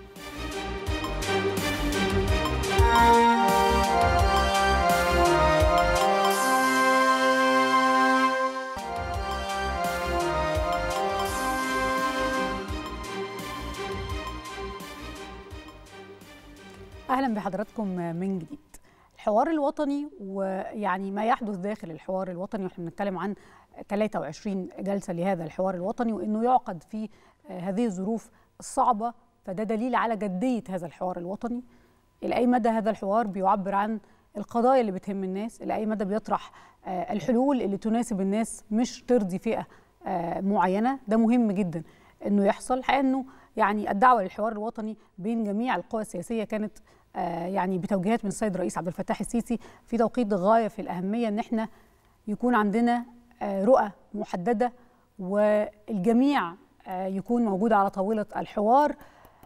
اهلا بحضراتكم من جديد الحوار الوطني ويعني ما يحدث داخل الحوار الوطني واحنا بنتكلم عن 23 جلسه لهذا الحوار الوطني وانه يعقد في هذه الظروف الصعبه فده دليل على جديه هذا الحوار الوطني الى اي مدى هذا الحوار بيعبر عن القضايا اللي بتهم الناس الى اي مدى بيطرح آه، الحلول اللي تناسب الناس مش ترضي فئه آه، معينه ده مهم جدا انه يحصل الحقيقه انه يعني الدعوه للحوار الوطني بين جميع القوى السياسيه كانت آه، يعني بتوجيهات من السيد الرئيس عبد الفتاح السيسي في توقيت غايه في الاهميه ان احنا يكون عندنا آه، رؤى محدده والجميع آه، يكون موجود على طاوله الحوار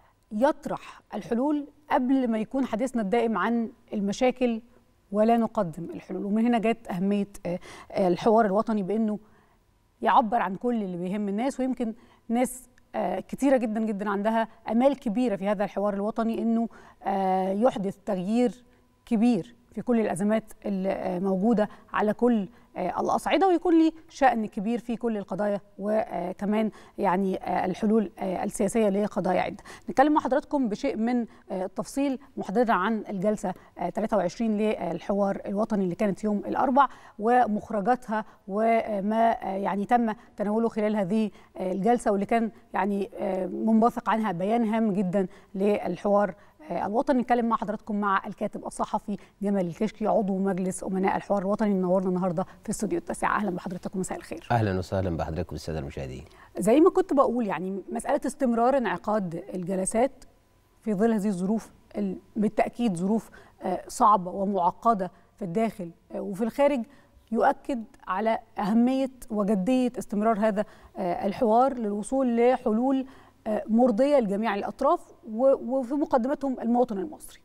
يطرح الحلول قبل ما يكون حديثنا الدائم عن المشاكل ولا نقدم الحلول ومن هنا جت أهمية آه، آه، الحوار الوطني بأنه يعبر عن كل اللي بيهم الناس ويمكن ناس آه، كتيرة جدا جدا عندها أمال كبيرة في هذا الحوار الوطني أنه آه، يحدث تغيير كبير في كل الأزمات اللي آه، موجودة على كل آه، الأصعدة ويكون لي شأن كبير في كل القضايا وكمان يعني آه، الحلول آه، السياسية لقضايا عدة نتكلم مع حضراتكم بشيء من آه، التفصيل محددا عن الجلسة آه، 23 للحوار الوطني اللي كانت يوم الأربع ومخرجاتها وما آه، يعني تم تناوله خلال هذه آه، الجلسة واللي كان يعني آه، منبثق عنها بيان هام جدا للحوار آه، الوطني نتكلم مع حضراتكم مع الكاتب الصحفي جمال الكشكي عضو مجلس امناء الحوار الوطني منورنا النهارده في استوديو التاسعه اهلا بحضرتك ومساء الخير اهلا وسهلا بحضرتك والساده المشاهدين زي ما كنت بقول يعني مساله استمرار انعقاد الجلسات في ظل هذه الظروف ال- بالتاكيد ظروف آه، صعبه ومعقده في الداخل آه، وفي الخارج يؤكد على اهميه وجديه استمرار هذا آه، الحوار للوصول لحلول آه، مرضيه لجميع الاطراف و- وفي مقدمتهم المواطن المصري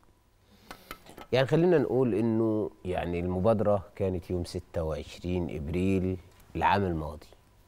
يعني خلينا نقول انه يعني المبادره كانت يوم 26 ابريل العام الماضي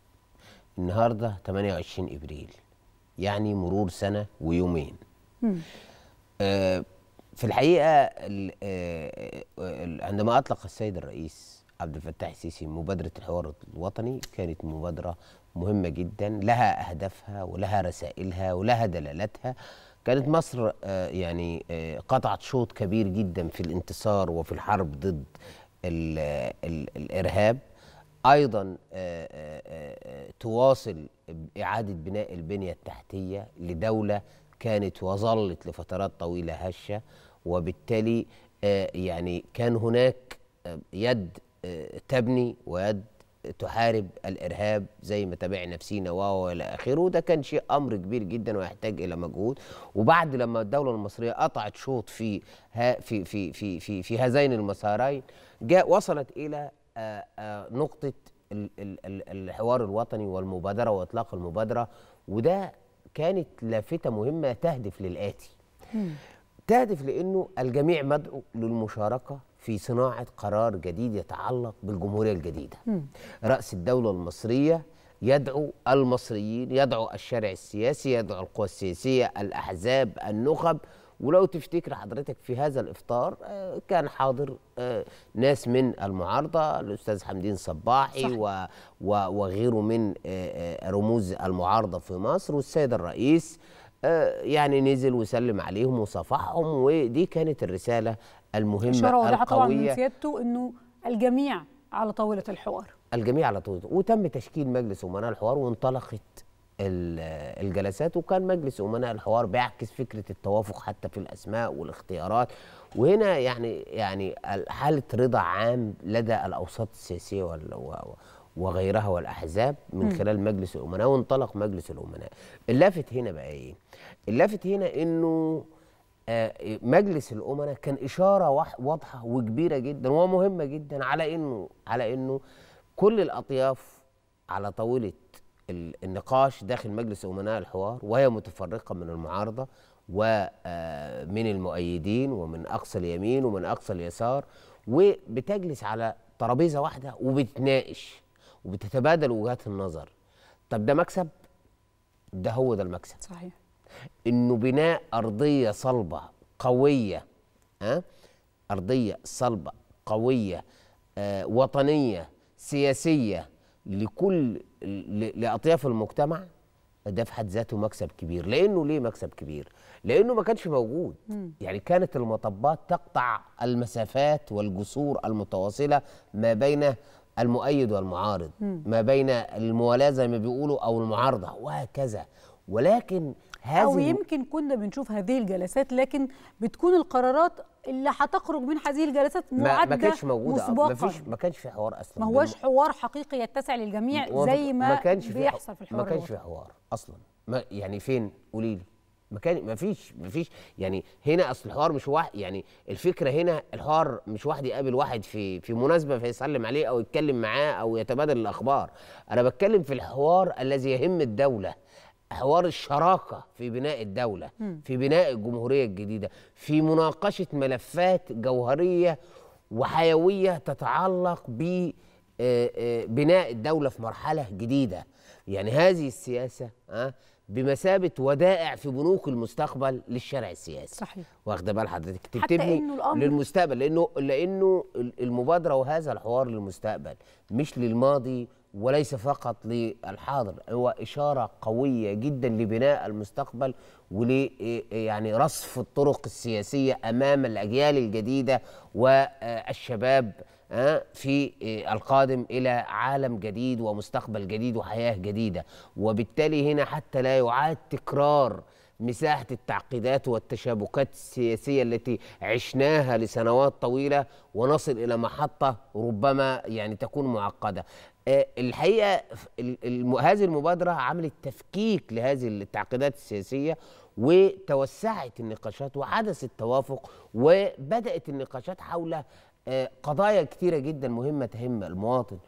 النهارده 28 ابريل يعني مرور سنه ويومين مم. آه، في الحقيقه ال- آه، آه، عندما اطلق السيد الرئيس عبد الفتاح السيسي مبادره الحوار الوطني كانت مبادره مهمه جدا لها اهدافها ولها رسائلها ولها دلالاتها كانت مصر آه، يعني آه، قطعت شوط كبير جدا في الانتصار وفي الحرب ضد ال ال الارهاب ايضا آه، آه، آه، تواصل اعاده بناء البنيه التحتيه لدوله كانت وظلت لفترات طويله هشه وبالتالي آه، يعني كان هناك آه، يد آه، تبني ويد تحارب الارهاب زي ما تابعنا في سينا و الى اخره وده كان شيء امر كبير جدا ويحتاج الى مجهود وبعد لما الدوله المصريه قطعت شوط في ها في في في في, في هذين المسارين جاء وصلت الى آه، آه، نقطه ال- ال- ال- الحوار الوطني والمبادره واطلاق المبادره وده كانت لافته مهمه تهدف للاتي تهدف لانه الجميع مدعو للمشاركه في صناعه قرار جديد يتعلق بالجمهوريه الجديده. راس الدوله المصريه يدعو المصريين، يدعو الشارع السياسي، يدعو القوى السياسيه، الاحزاب، النخب، ولو تفتكر حضرتك في هذا الافطار آه، كان حاضر آه، ناس من المعارضه الاستاذ حمدين صباحي صحيح. و و وغيره من آه، آه، رموز المعارضه في مصر والسيد الرئيس آه، يعني نزل وسلم عليهم وصافحهم ودي كانت الرساله المهمه اشاره واضحه طبعا من القويه سيادته انه الجميع على طاوله الحوار الجميع على طول وتم تشكيل مجلس امناء الحوار وانطلقت ال- الجلسات وكان مجلس امناء الحوار بيعكس فكره التوافق حتى في الاسماء والاختيارات وهنا يعني يعني حاله رضا عام لدى الاوساط السياسيه وال- و- وغيرها والاحزاب من خلال مجلس الامناء وانطلق مجلس الامناء اللافت هنا بقى ايه اللافت هنا انه آه، مجلس الامناء كان اشاره واح- واضحه وكبيره جدا ومهمه جدا على انه على انه كل الاطياف على طاوله ال- النقاش داخل مجلس امناء الحوار وهي متفرقه من المعارضه ومن المؤيدين ومن اقصى اليمين ومن اقصى اليسار وبتجلس على ترابيزه واحده وبتناقش وبتتبادل وجهات النظر طب ده مكسب ده هو ده المكسب صحيح انه بناء ارضيه صلبه قويه ها ارضيه صلبه قويه آه وطنيه سياسيه لكل ل- لاطياف المجتمع ده في حد ذاته مكسب كبير لانه ليه مكسب كبير لانه ما كانش موجود يعني كانت المطبات تقطع المسافات والجسور المتواصله ما بين المؤيد والمعارض ما بين الموالاه زي ما بيقولوا او المعارضه وهكذا ولكن هذه او الم- يمكن كنا بنشوف هذه الجلسات لكن بتكون القرارات اللي هتخرج من هذه الجلسات ما, معده ما كانش موجوده أو مسبقا ما فيش ما كانش في حوار اصلا ما هوش حوار حقيقي يتسع للجميع وما- زي ما, كانش في بيحصل في الحوار ما كانش في الوطني. حوار اصلا ما يعني فين قولي لي ما كان ما فيش ما فيش يعني هنا اصل الحوار مش واحد يعني الفكره هنا الحوار مش واحد يقابل واحد في في مناسبه فيسلم عليه او يتكلم معاه او يتبادل الاخبار انا بتكلم في الحوار الذي يهم الدوله حوار الشراكه في بناء الدوله في بناء الجمهوريه الجديده في مناقشه ملفات جوهريه وحيويه تتعلق ب آه، آه، بناء الدولة في مرحلة جديدة يعني هذه السياسة آه، بمثابة ودائع في بنوك المستقبل للشارع السياسي صحيح واخده بال حضرتك حتى تبتدي إنه الأمر- للمستقبل لانه لانه المبادره وهذا الحوار للمستقبل مش للماضي وليس فقط للحاضر هو اشاره قويه جدا لبناء المستقبل ول يعني رصف الطرق السياسيه امام الاجيال الجديده والشباب آه، في آه، القادم الى عالم جديد ومستقبل جديد وحياه جديده وبالتالي هنا حتى لا يعاد تكرار مساحة التعقيدات والتشابكات السياسية التي عشناها لسنوات طويلة ونصل إلى محطة ربما يعني تكون معقدة آه، الحقيقة ال- الم- هذه المبادرة عملت تفكيك لهذه التعقيدات السياسية وتوسعت النقاشات وحدث التوافق وبدأت النقاشات حول آه، قضايا كتيرة جدا مهمة تهم المواطن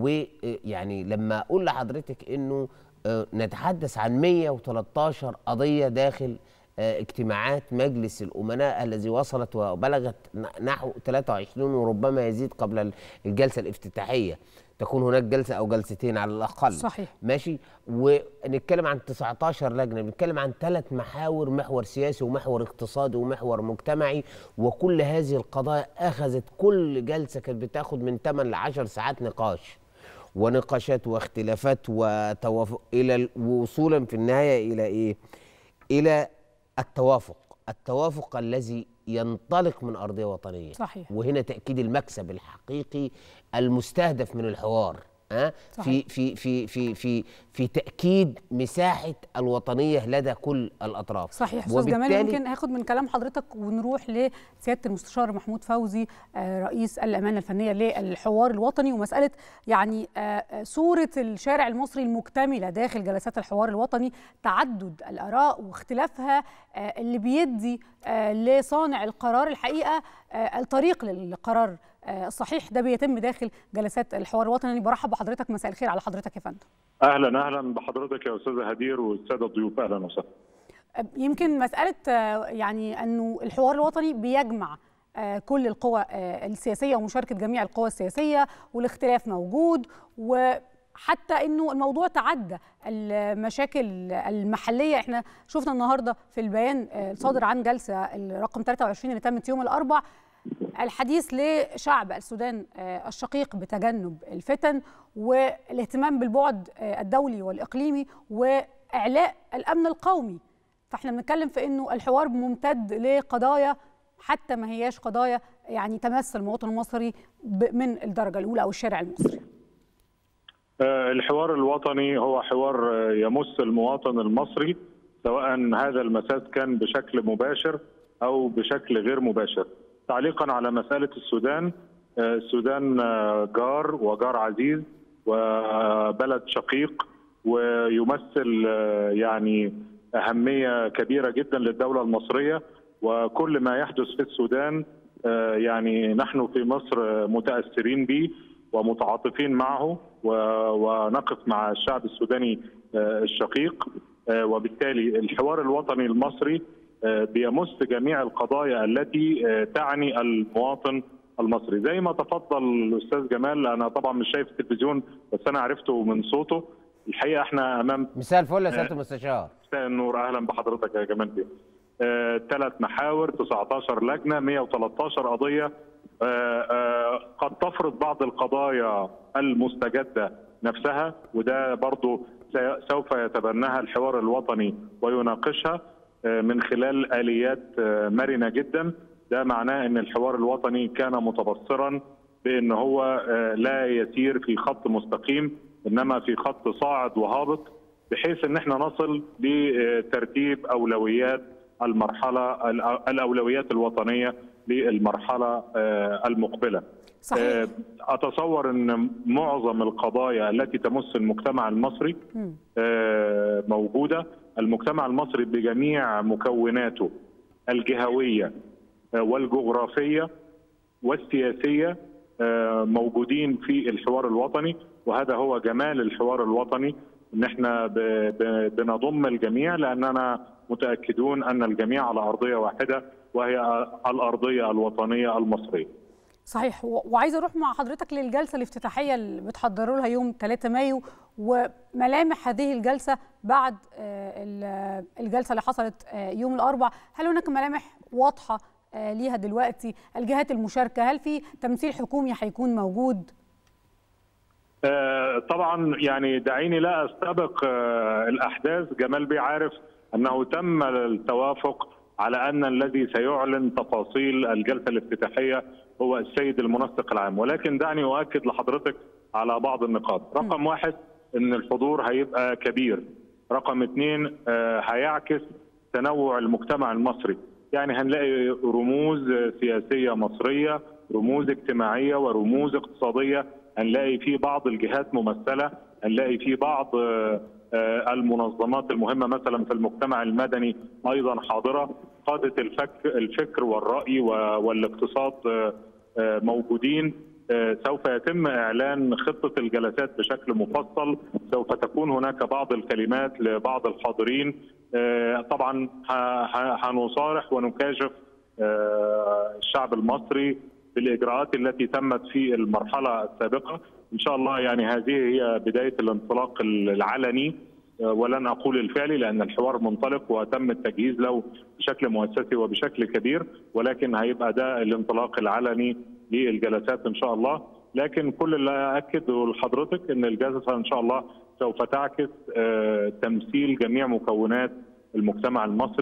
ويعني لما أقول لحضرتك إنه آه، نتحدث عن 113 قضية داخل آه، اجتماعات مجلس الأمناء الذي وصلت وبلغت ن- نحو 23 وربما يزيد قبل الجلسة الافتتاحية تكون هناك جلسة أو جلستين على الأقل صحيح. ماشي ونتكلم عن 19 لجنة بنتكلم عن ثلاث محاور محور سياسي ومحور اقتصادي ومحور مجتمعي وكل هذه القضايا أخذت كل جلسة كانت بتاخد من 8 ل 10 ساعات نقاش ونقاشات واختلافات وتوافق الى ال- وصولا في النهايه الى ايه؟ الى التوافق، التوافق الذي ينطلق من ارضيه وطنيه. صحيح. وهنا تاكيد المكسب الحقيقي المستهدف من الحوار، ها في في في في في في تاكيد مساحه الوطنيه لدى كل الاطراف صحيح استاذ جمال يمكن هاخد من كلام حضرتك ونروح لسياده المستشار محمود فوزي رئيس الامانه الفنيه للحوار الوطني ومساله يعني صوره الشارع المصري المكتمله داخل جلسات الحوار الوطني تعدد الاراء واختلافها اللي بيدي لصانع القرار الحقيقه الطريق للقرار الصحيح ده بيتم داخل جلسات الحوار الوطني برحب بحضرتك مساء الخير على حضرتك يا فندم اهلا اهلا بحضرتك يا استاذه هدير والساده الضيوف اهلا وسهلا يمكن مساله يعني انه الحوار الوطني بيجمع كل القوى السياسيه ومشاركه جميع القوى السياسيه والاختلاف موجود و حتى انه الموضوع تعدى المشاكل المحليه احنا شفنا النهارده في البيان الصادر عن جلسه الرقم 23 اللي تمت يوم الاربع الحديث لشعب السودان الشقيق بتجنب الفتن والاهتمام بالبعد الدولي والاقليمي واعلاء الامن القومي فاحنا بنتكلم في انه الحوار ممتد لقضايا حتى ما هياش قضايا يعني تمس المواطن المصري من الدرجه الاولى او الشارع المصري الحوار الوطني هو حوار يمس المواطن المصري سواء هذا المساس كان بشكل مباشر او بشكل غير مباشر تعليقا على مساله السودان السودان جار وجار عزيز وبلد شقيق ويمثل يعني اهميه كبيره جدا للدوله المصريه وكل ما يحدث في السودان يعني نحن في مصر متاثرين به ومتعاطفين معه ونقف مع الشعب السوداني الشقيق وبالتالي الحوار الوطني المصري بيمس جميع القضايا التي تعني المواطن المصري زي ما تفضل الاستاذ جمال انا طبعا مش شايف التلفزيون بس انا عرفته من صوته الحقيقه احنا امام مساء الفل يا سياده المستشار مساء النور اهلا بحضرتك يا جمال بيه ثلاث محاور 19 لجنه 113 قضيه آآ آآ قد تفرض بعض القضايا المستجده نفسها وده برضو سوف يتبناها الحوار الوطني ويناقشها من خلال اليات مرنه جدا ده معناه ان الحوار الوطني كان متبصرا بان هو لا يسير في خط مستقيم انما في خط صاعد وهابط بحيث ان احنا نصل لترتيب اولويات المرحله الاولويات الوطنيه للمرحله المقبله. صحيح. اتصور ان معظم القضايا التي تمس المجتمع المصري موجوده، المجتمع المصري بجميع مكوناته الجهويه والجغرافيه والسياسيه موجودين في الحوار الوطني وهذا هو جمال الحوار الوطني ان احنا بنضم الجميع لاننا متاكدون ان الجميع على ارضيه واحده وهي الارضيه الوطنيه المصريه. صحيح وعايزه اروح مع حضرتك للجلسه الافتتاحيه اللي بتحضروا لها يوم 3 مايو وملامح هذه الجلسه بعد الجلسه اللي حصلت يوم الاربع، هل هناك ملامح واضحه ليها دلوقتي؟ الجهات المشاركه، هل في تمثيل حكومي هيكون موجود؟ طبعا يعني دعيني لا استبق الاحداث جمال بيه عارف انه تم التوافق على ان الذي سيعلن تفاصيل الجلسه الافتتاحيه هو السيد المنسق العام ولكن دعني اؤكد لحضرتك على بعض النقاط رقم واحد ان الحضور هيبقى كبير رقم اثنين هيعكس تنوع المجتمع المصري يعني هنلاقي رموز سياسيه مصريه رموز اجتماعيه ورموز اقتصاديه هنلاقي في بعض الجهات ممثله هنلاقي في بعض المنظمات المهمه مثلا في المجتمع المدني ايضا حاضره قاده الفك الفكر والراي والاقتصاد موجودين سوف يتم اعلان خطه الجلسات بشكل مفصل سوف تكون هناك بعض الكلمات لبعض الحاضرين طبعا هنصارح ونكاشف الشعب المصري بالاجراءات التي تمت في المرحله السابقه ان شاء الله يعني هذه هي بدايه الانطلاق العلني ولن اقول الفعلي لان الحوار منطلق وتم التجهيز له بشكل مؤسسي وبشكل كبير ولكن هيبقى ده الانطلاق العلني للجلسات ان شاء الله لكن كل اللي اكده لحضرتك ان الجلسه ان شاء الله سوف تعكس تمثيل جميع مكونات المجتمع المصري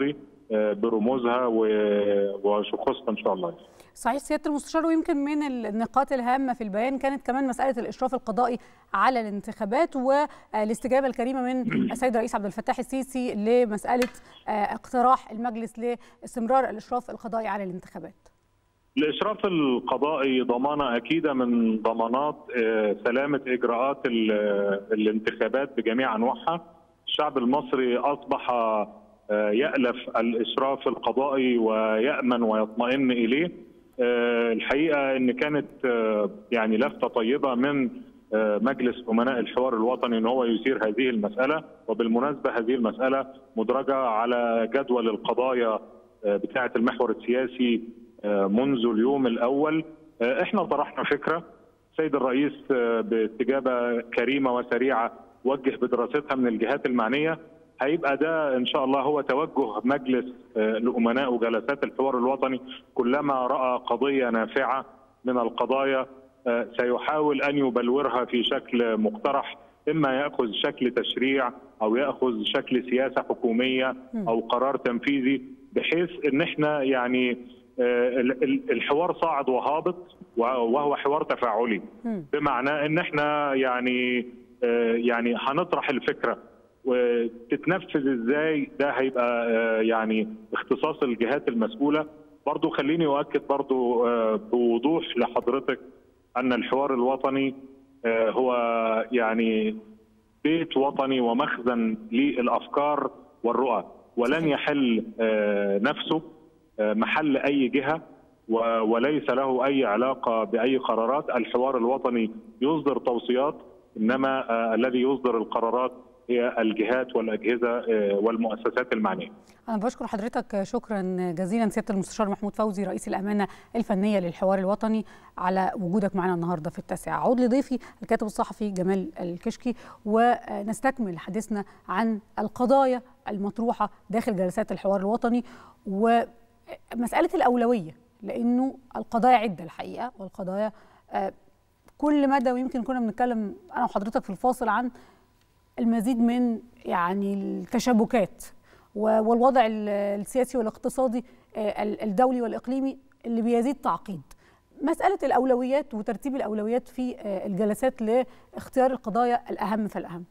برموزها وشخوصها ان شاء الله صحيح سياده المستشار ويمكن من النقاط الهامه في البيان كانت كمان مساله الاشراف القضائي على الانتخابات والاستجابه الكريمه من السيد الرئيس عبد الفتاح السيسي لمساله اقتراح المجلس لاستمرار الاشراف القضائي على الانتخابات. الاشراف القضائي ضمانه اكيده من ضمانات سلامه اجراءات الانتخابات بجميع انواعها. الشعب المصري اصبح يالف الاشراف القضائي ويامن ويطمئن اليه. الحقيقه ان كانت يعني لفته طيبه من مجلس امناء الحوار الوطني ان هو يثير هذه المساله وبالمناسبه هذه المساله مدرجه على جدول القضايا بتاعه المحور السياسي منذ اليوم الاول احنا طرحنا فكره السيد الرئيس باستجابه كريمه وسريعه وجه بدراستها من الجهات المعنيه هيبقى ده ان شاء الله هو توجه مجلس الامناء وجلسات الحوار الوطني كلما راى قضيه نافعه من القضايا سيحاول ان يبلورها في شكل مقترح اما ياخذ شكل تشريع او ياخذ شكل سياسه حكوميه او قرار تنفيذي بحيث ان احنا يعني الحوار صاعد وهابط وهو حوار تفاعلي بمعنى ان احنا يعني يعني هنطرح الفكره وتتنفذ ازاي ده هيبقى يعني اختصاص الجهات المسؤوله برضو خليني اؤكد برضو بوضوح لحضرتك ان الحوار الوطني هو يعني بيت وطني ومخزن للافكار والرؤى ولن يحل نفسه محل اي جهه وليس له اي علاقه باي قرارات الحوار الوطني يصدر توصيات انما الذي يصدر القرارات هي الجهات والاجهزه والمؤسسات المعنيه. انا بشكر حضرتك شكرا جزيلا سياده المستشار محمود فوزي رئيس الامانه الفنيه للحوار الوطني على وجودك معنا النهارده في التاسعه. عود لضيفي الكاتب الصحفي جمال الكشكي ونستكمل حديثنا عن القضايا المطروحه داخل جلسات الحوار الوطني ومساله الاولويه لانه القضايا عده الحقيقه والقضايا كل مدى ويمكن كنا بنتكلم انا وحضرتك في الفاصل عن المزيد من يعني التشابكات والوضع السياسي والاقتصادي الدولي والاقليمي اللي بيزيد تعقيد. مساله الاولويات وترتيب الاولويات في الجلسات لاختيار القضايا الاهم فالاهم.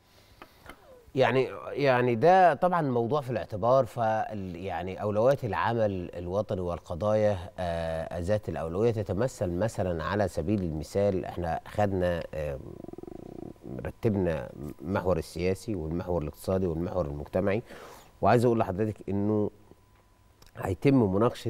يعني يعني ده طبعا موضوع في الاعتبار ف يعني اولويات العمل الوطني والقضايا آه ذات الاولويه تتمثل مثلا على سبيل المثال احنا خدنا آه رتبنا المحور السياسي والمحور الاقتصادي والمحور المجتمعي وعايز اقول لحضرتك انه هيتم مناقشه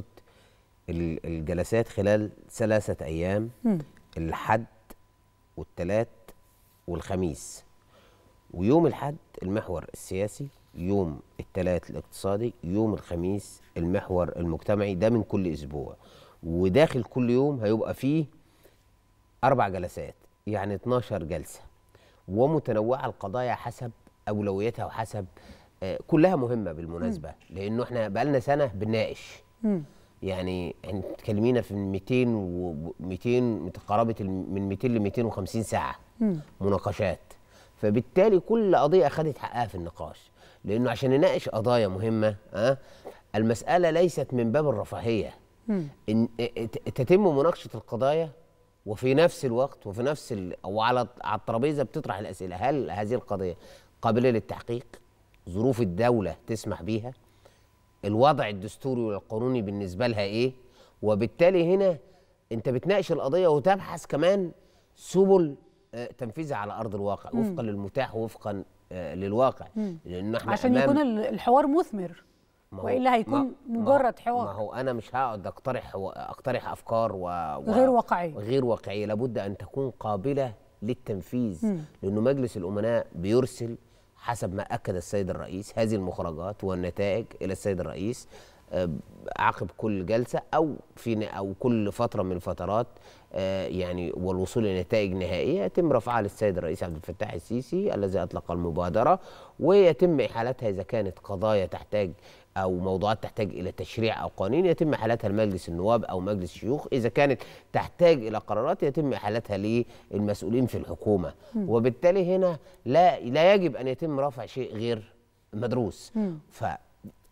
الجلسات خلال ثلاثه ايام م. الحد والثلاث والخميس ويوم الحد المحور السياسي يوم الثلاث الاقتصادي يوم الخميس المحور المجتمعي ده من كل اسبوع وداخل كل يوم هيبقى فيه اربع جلسات يعني 12 جلسه ومتنوعه القضايا حسب اولوياتها وحسب آه كلها مهمه بالمناسبه م. لانه احنا بقالنا سنه بنناقش يعني احنا اتكلمينا في 200 و 200 قرابه من 200 ل 250 ساعه م. مناقشات فبالتالي كل قضيه اخذت حقها في النقاش لانه عشان نناقش قضايا مهمه ها المساله ليست من باب الرفاهيه ان تتم مناقشه القضايا وفي نفس الوقت وفي نفس ال... وعلى على الترابيزه بتطرح الاسئله هل هذه القضيه قابله للتحقيق ظروف الدوله تسمح بيها الوضع الدستوري والقانوني بالنسبه لها ايه وبالتالي هنا انت بتناقش القضيه وتبحث كمان سبل تنفيذها على ارض الواقع مم. وفقا للمتاح ووفقا للواقع لان احنا عشان يكون الحوار مثمر والا هيكون ما مجرد حوار ما هو انا مش هقعد اقترح اقترح افكار و... و... غير واقعيه غير واقعيه لابد ان تكون قابله للتنفيذ مم. لانه مجلس الامناء بيرسل حسب ما اكد السيد الرئيس هذه المخرجات والنتائج الى السيد الرئيس عقب كل جلسه او في او كل فتره من الفترات يعني والوصول لنتائج نهائيه يتم رفعها للسيد الرئيس عبد الفتاح السيسي الذي اطلق المبادره ويتم احالتها اذا كانت قضايا تحتاج او موضوعات تحتاج الى تشريع او قانون يتم احالتها لمجلس النواب او مجلس الشيوخ اذا كانت تحتاج الى قرارات يتم احالتها للمسؤولين في الحكومه م. وبالتالي هنا لا لا يجب ان يتم رفع شيء غير مدروس م. ف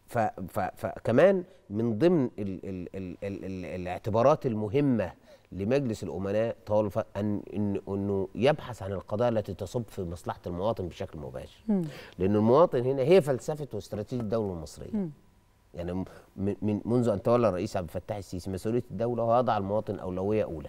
ف- ف- فكمان من ضمن ال ال ال ال ال الاعتبارات المهمه لمجلس الامناء طوال الف- ان إن- انه يبحث عن القضايا التي تصب في مصلحه المواطن بشكل مباشر مم. لان المواطن هنا هي فلسفه واستراتيجيه الدوله المصريه مم. يعني م- من من- منذ ان تولى الرئيس عبد الفتاح السيسي مسؤوليه الدوله هو يضع المواطن اولويه اولى.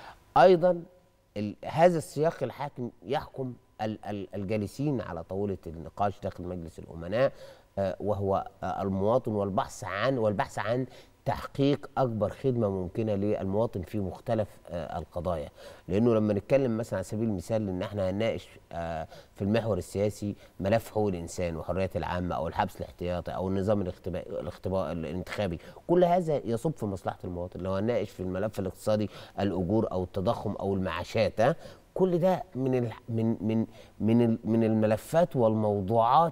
ايضا ال- هذا السياق الحاكم يحكم ال- ال- الجالسين على طاوله النقاش داخل مجلس الامناء آه، وهو آه، المواطن والبحث عن والبحث عن تحقيق اكبر خدمه ممكنه للمواطن في مختلف آه، القضايا لانه لما نتكلم مثلا على سبيل المثال ان احنا هنناقش آه، في المحور السياسي ملف حقوق الانسان والحريات العامه او الحبس الاحتياطي او النظام الاختباء الاختباء الانتخابي كل هذا يصب في مصلحه المواطن لو هنناقش في الملف الاقتصادي الاجور او التضخم او المعاشات ها كل ده من ال من من من ال- من الملفات والموضوعات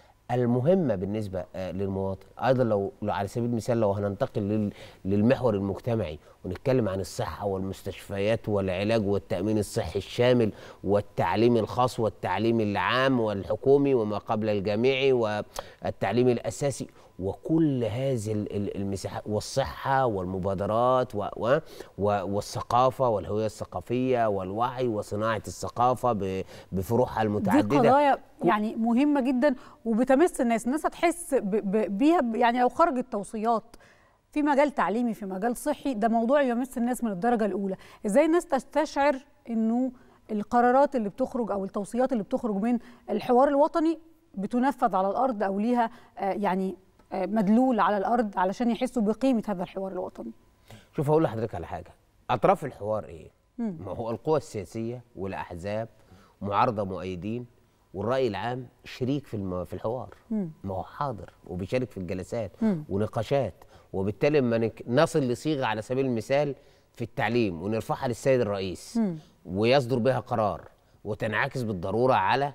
المهمه بالنسبه آه، للمواطن ايضا لو لو على سبيل المثال لو هننتقل لل- للمحور المجتمعي ونتكلم عن الصحه والمستشفيات والعلاج والتامين الصحي الشامل والتعليم الخاص والتعليم العام والحكومي وما قبل الجامعي والتعليم الاساسي وكل هذه ال- ال- المساحات والصحه والمبادرات و و و والثقافه والهويه الثقافيه والوعي وصناعه الثقافه ب- بفروعها دي المتعدده قضايا يعني مهمه جدا وبتمس الناس الناس هتحس ب- ب- بيها ب- يعني لو خرجت توصيات في مجال تعليمي في مجال صحي ده موضوع يمس الناس من الدرجه الاولى ازاي الناس تستشعر انه القرارات اللي بتخرج او التوصيات اللي بتخرج من الحوار الوطني بتنفذ على الارض او ليها آه، يعني آه، مدلول على الارض علشان يحسوا بقيمه هذا الحوار الوطني شوف هقول لحضرتك على حاجه اطراف الحوار ايه مم. ما هو القوى السياسيه والاحزاب معارضه مؤيدين والراي العام شريك في الم... في الحوار مم. ما هو حاضر وبيشارك في الجلسات مم. ونقاشات وبالتالي لما نك... نصل لصيغه على سبيل المثال في التعليم ونرفعها للسيد الرئيس مم. ويصدر بها قرار وتنعكس بالضروره على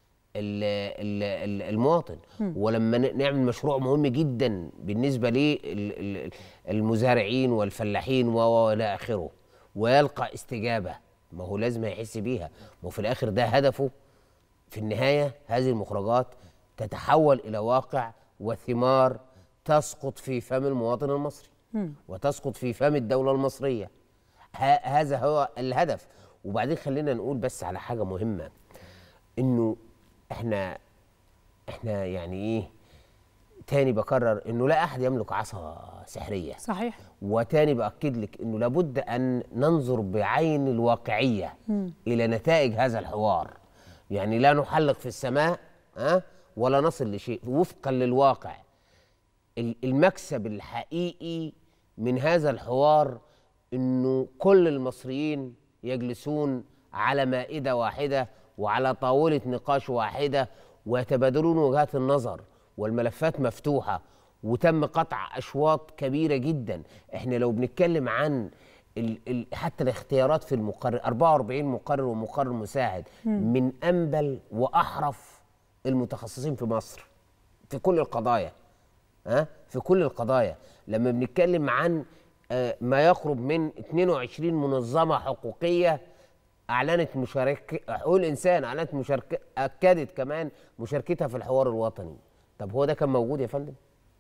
ال- ال- ال- المواطن مم. ولما ن- نعمل مشروع مهم جدا بالنسبه للمزارعين والفلاحين و- و- والى اخره ويلقى استجابه ما هو لازم يحس بيها ما هو في الاخر ده هدفه في النهايه هذه المخرجات تتحول الى واقع وثمار تسقط في فم المواطن المصري مم. وتسقط في فم الدولة المصرية ه- هذا هو الهدف وبعدين خلينا نقول بس على حاجة مهمة انه احنا احنا يعني ايه تاني بكرر انه لا احد يملك عصا سحرية صحيح وتاني باكد لك انه لابد ان ننظر بعين الواقعية مم. الى نتائج هذا الحوار يعني لا نحلق في السماء ها ولا نصل لشيء وفقا للواقع ال- المكسب الحقيقي من هذا الحوار انه كل المصريين يجلسون على مائده واحده وعلى طاوله نقاش واحده ويتبادلون وجهات النظر والملفات مفتوحه وتم قطع اشواط كبيره جدا احنا لو بنتكلم عن ال ال حتى الاختيارات في المقرر 44 مقرر ومقرر مساعد مم. من انبل واحرف المتخصصين في مصر في كل القضايا ها في كل القضايا لما بنتكلم عن آه، ما يقرب من 22 منظمه حقوقيه اعلنت مشاركه حقوق الانسان اعلنت مشاركه اكدت كمان مشاركتها في الحوار الوطني طب هو ده كان موجود يا فندم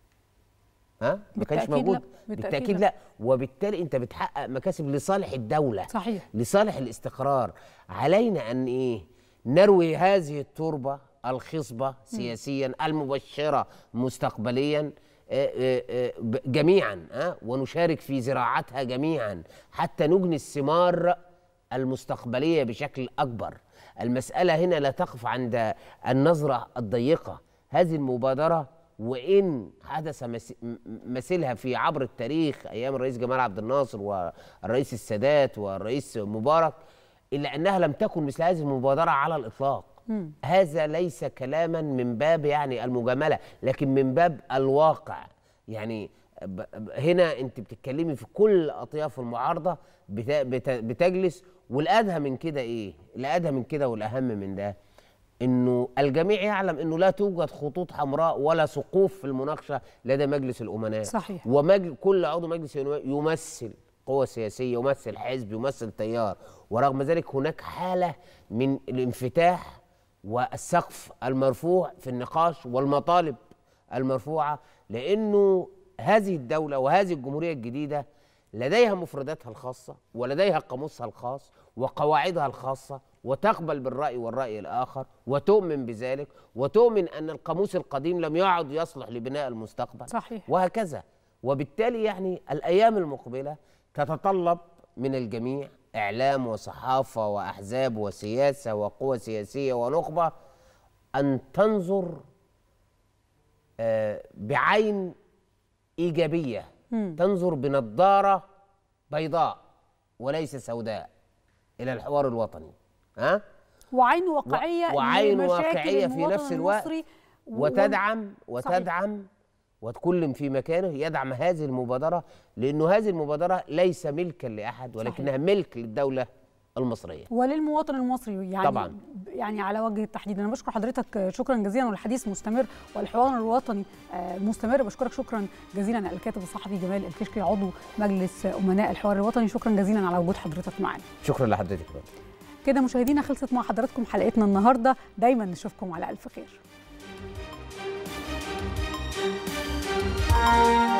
ها ما كانش بالتأكيد موجود لا. بالتأكيد بالتاكيد لا. لا وبالتالي انت بتحقق مكاسب لصالح الدوله صحيح لصالح الاستقرار علينا ان ايه نروي هذه التربه الخصبه سياسيا المبشره مستقبليا آه، آه، آه، ب- جميعا آه، ونشارك في زراعتها جميعا حتى نجني الثمار المستقبليه بشكل اكبر المساله هنا لا تقف عند النظره الضيقه هذه المبادره وان حدث مس- م- مثلها في عبر التاريخ ايام الرئيس جمال عبد الناصر والرئيس السادات والرئيس مبارك الا انها لم تكن مثل هذه المبادره على الاطلاق مم. هذا ليس كلاما من باب يعني المجامله لكن من باب الواقع يعني ب- ب- هنا انت بتتكلمي في كل اطياف المعارضه بت- بت- بتجلس والادهى من كده ايه الادهى من كده والاهم من ده انه الجميع يعلم انه لا توجد خطوط حمراء ولا سقوف في المناقشه لدى مجلس الامناء صحيح. ومجل كل عضو مجلس الامناء يمثل قوة سياسية يمثل حزب يمثل تيار ورغم ذلك هناك حالة من الانفتاح والسقف المرفوع في النقاش والمطالب المرفوعة لانه هذه الدوله وهذه الجمهوريه الجديده لديها مفرداتها الخاصه ولديها قاموسها الخاص وقواعدها الخاصه وتقبل بالراي والراي الاخر وتؤمن بذلك وتؤمن ان القاموس القديم لم يعد يصلح لبناء المستقبل صحيح وهكذا وبالتالي يعني الايام المقبله تتطلب من الجميع اعلام وصحافه واحزاب وسياسه وقوى سياسيه ونخبه ان تنظر آه، بعين ايجابيه مم. تنظر بنظاره بيضاء وليس سوداء الى الحوار الوطني ها وعين واقعيه وعين لمشاكل واقعيه في المواطن نفس الوقت المصري و- وتدعم صحيح. وتدعم وكل في مكانه يدعم هذه المبادره لانه هذه المبادره ليس ملكا لاحد ولكنها ملك للدوله المصريه وللمواطن المصري يعني طبعاً. يعني على وجه التحديد انا بشكر حضرتك شكرا جزيلا والحديث مستمر والحوار الوطني آه، مستمر بشكرك شكرا جزيلا الكاتب الصحفي جمال الكشكي عضو مجلس امناء الحوار الوطني شكرا جزيلا على وجود حضرتك معنا شكرا لحضرتك كده مشاهدينا خلصت مع حضراتكم حلقتنا النهارده دايما نشوفكم على الف خير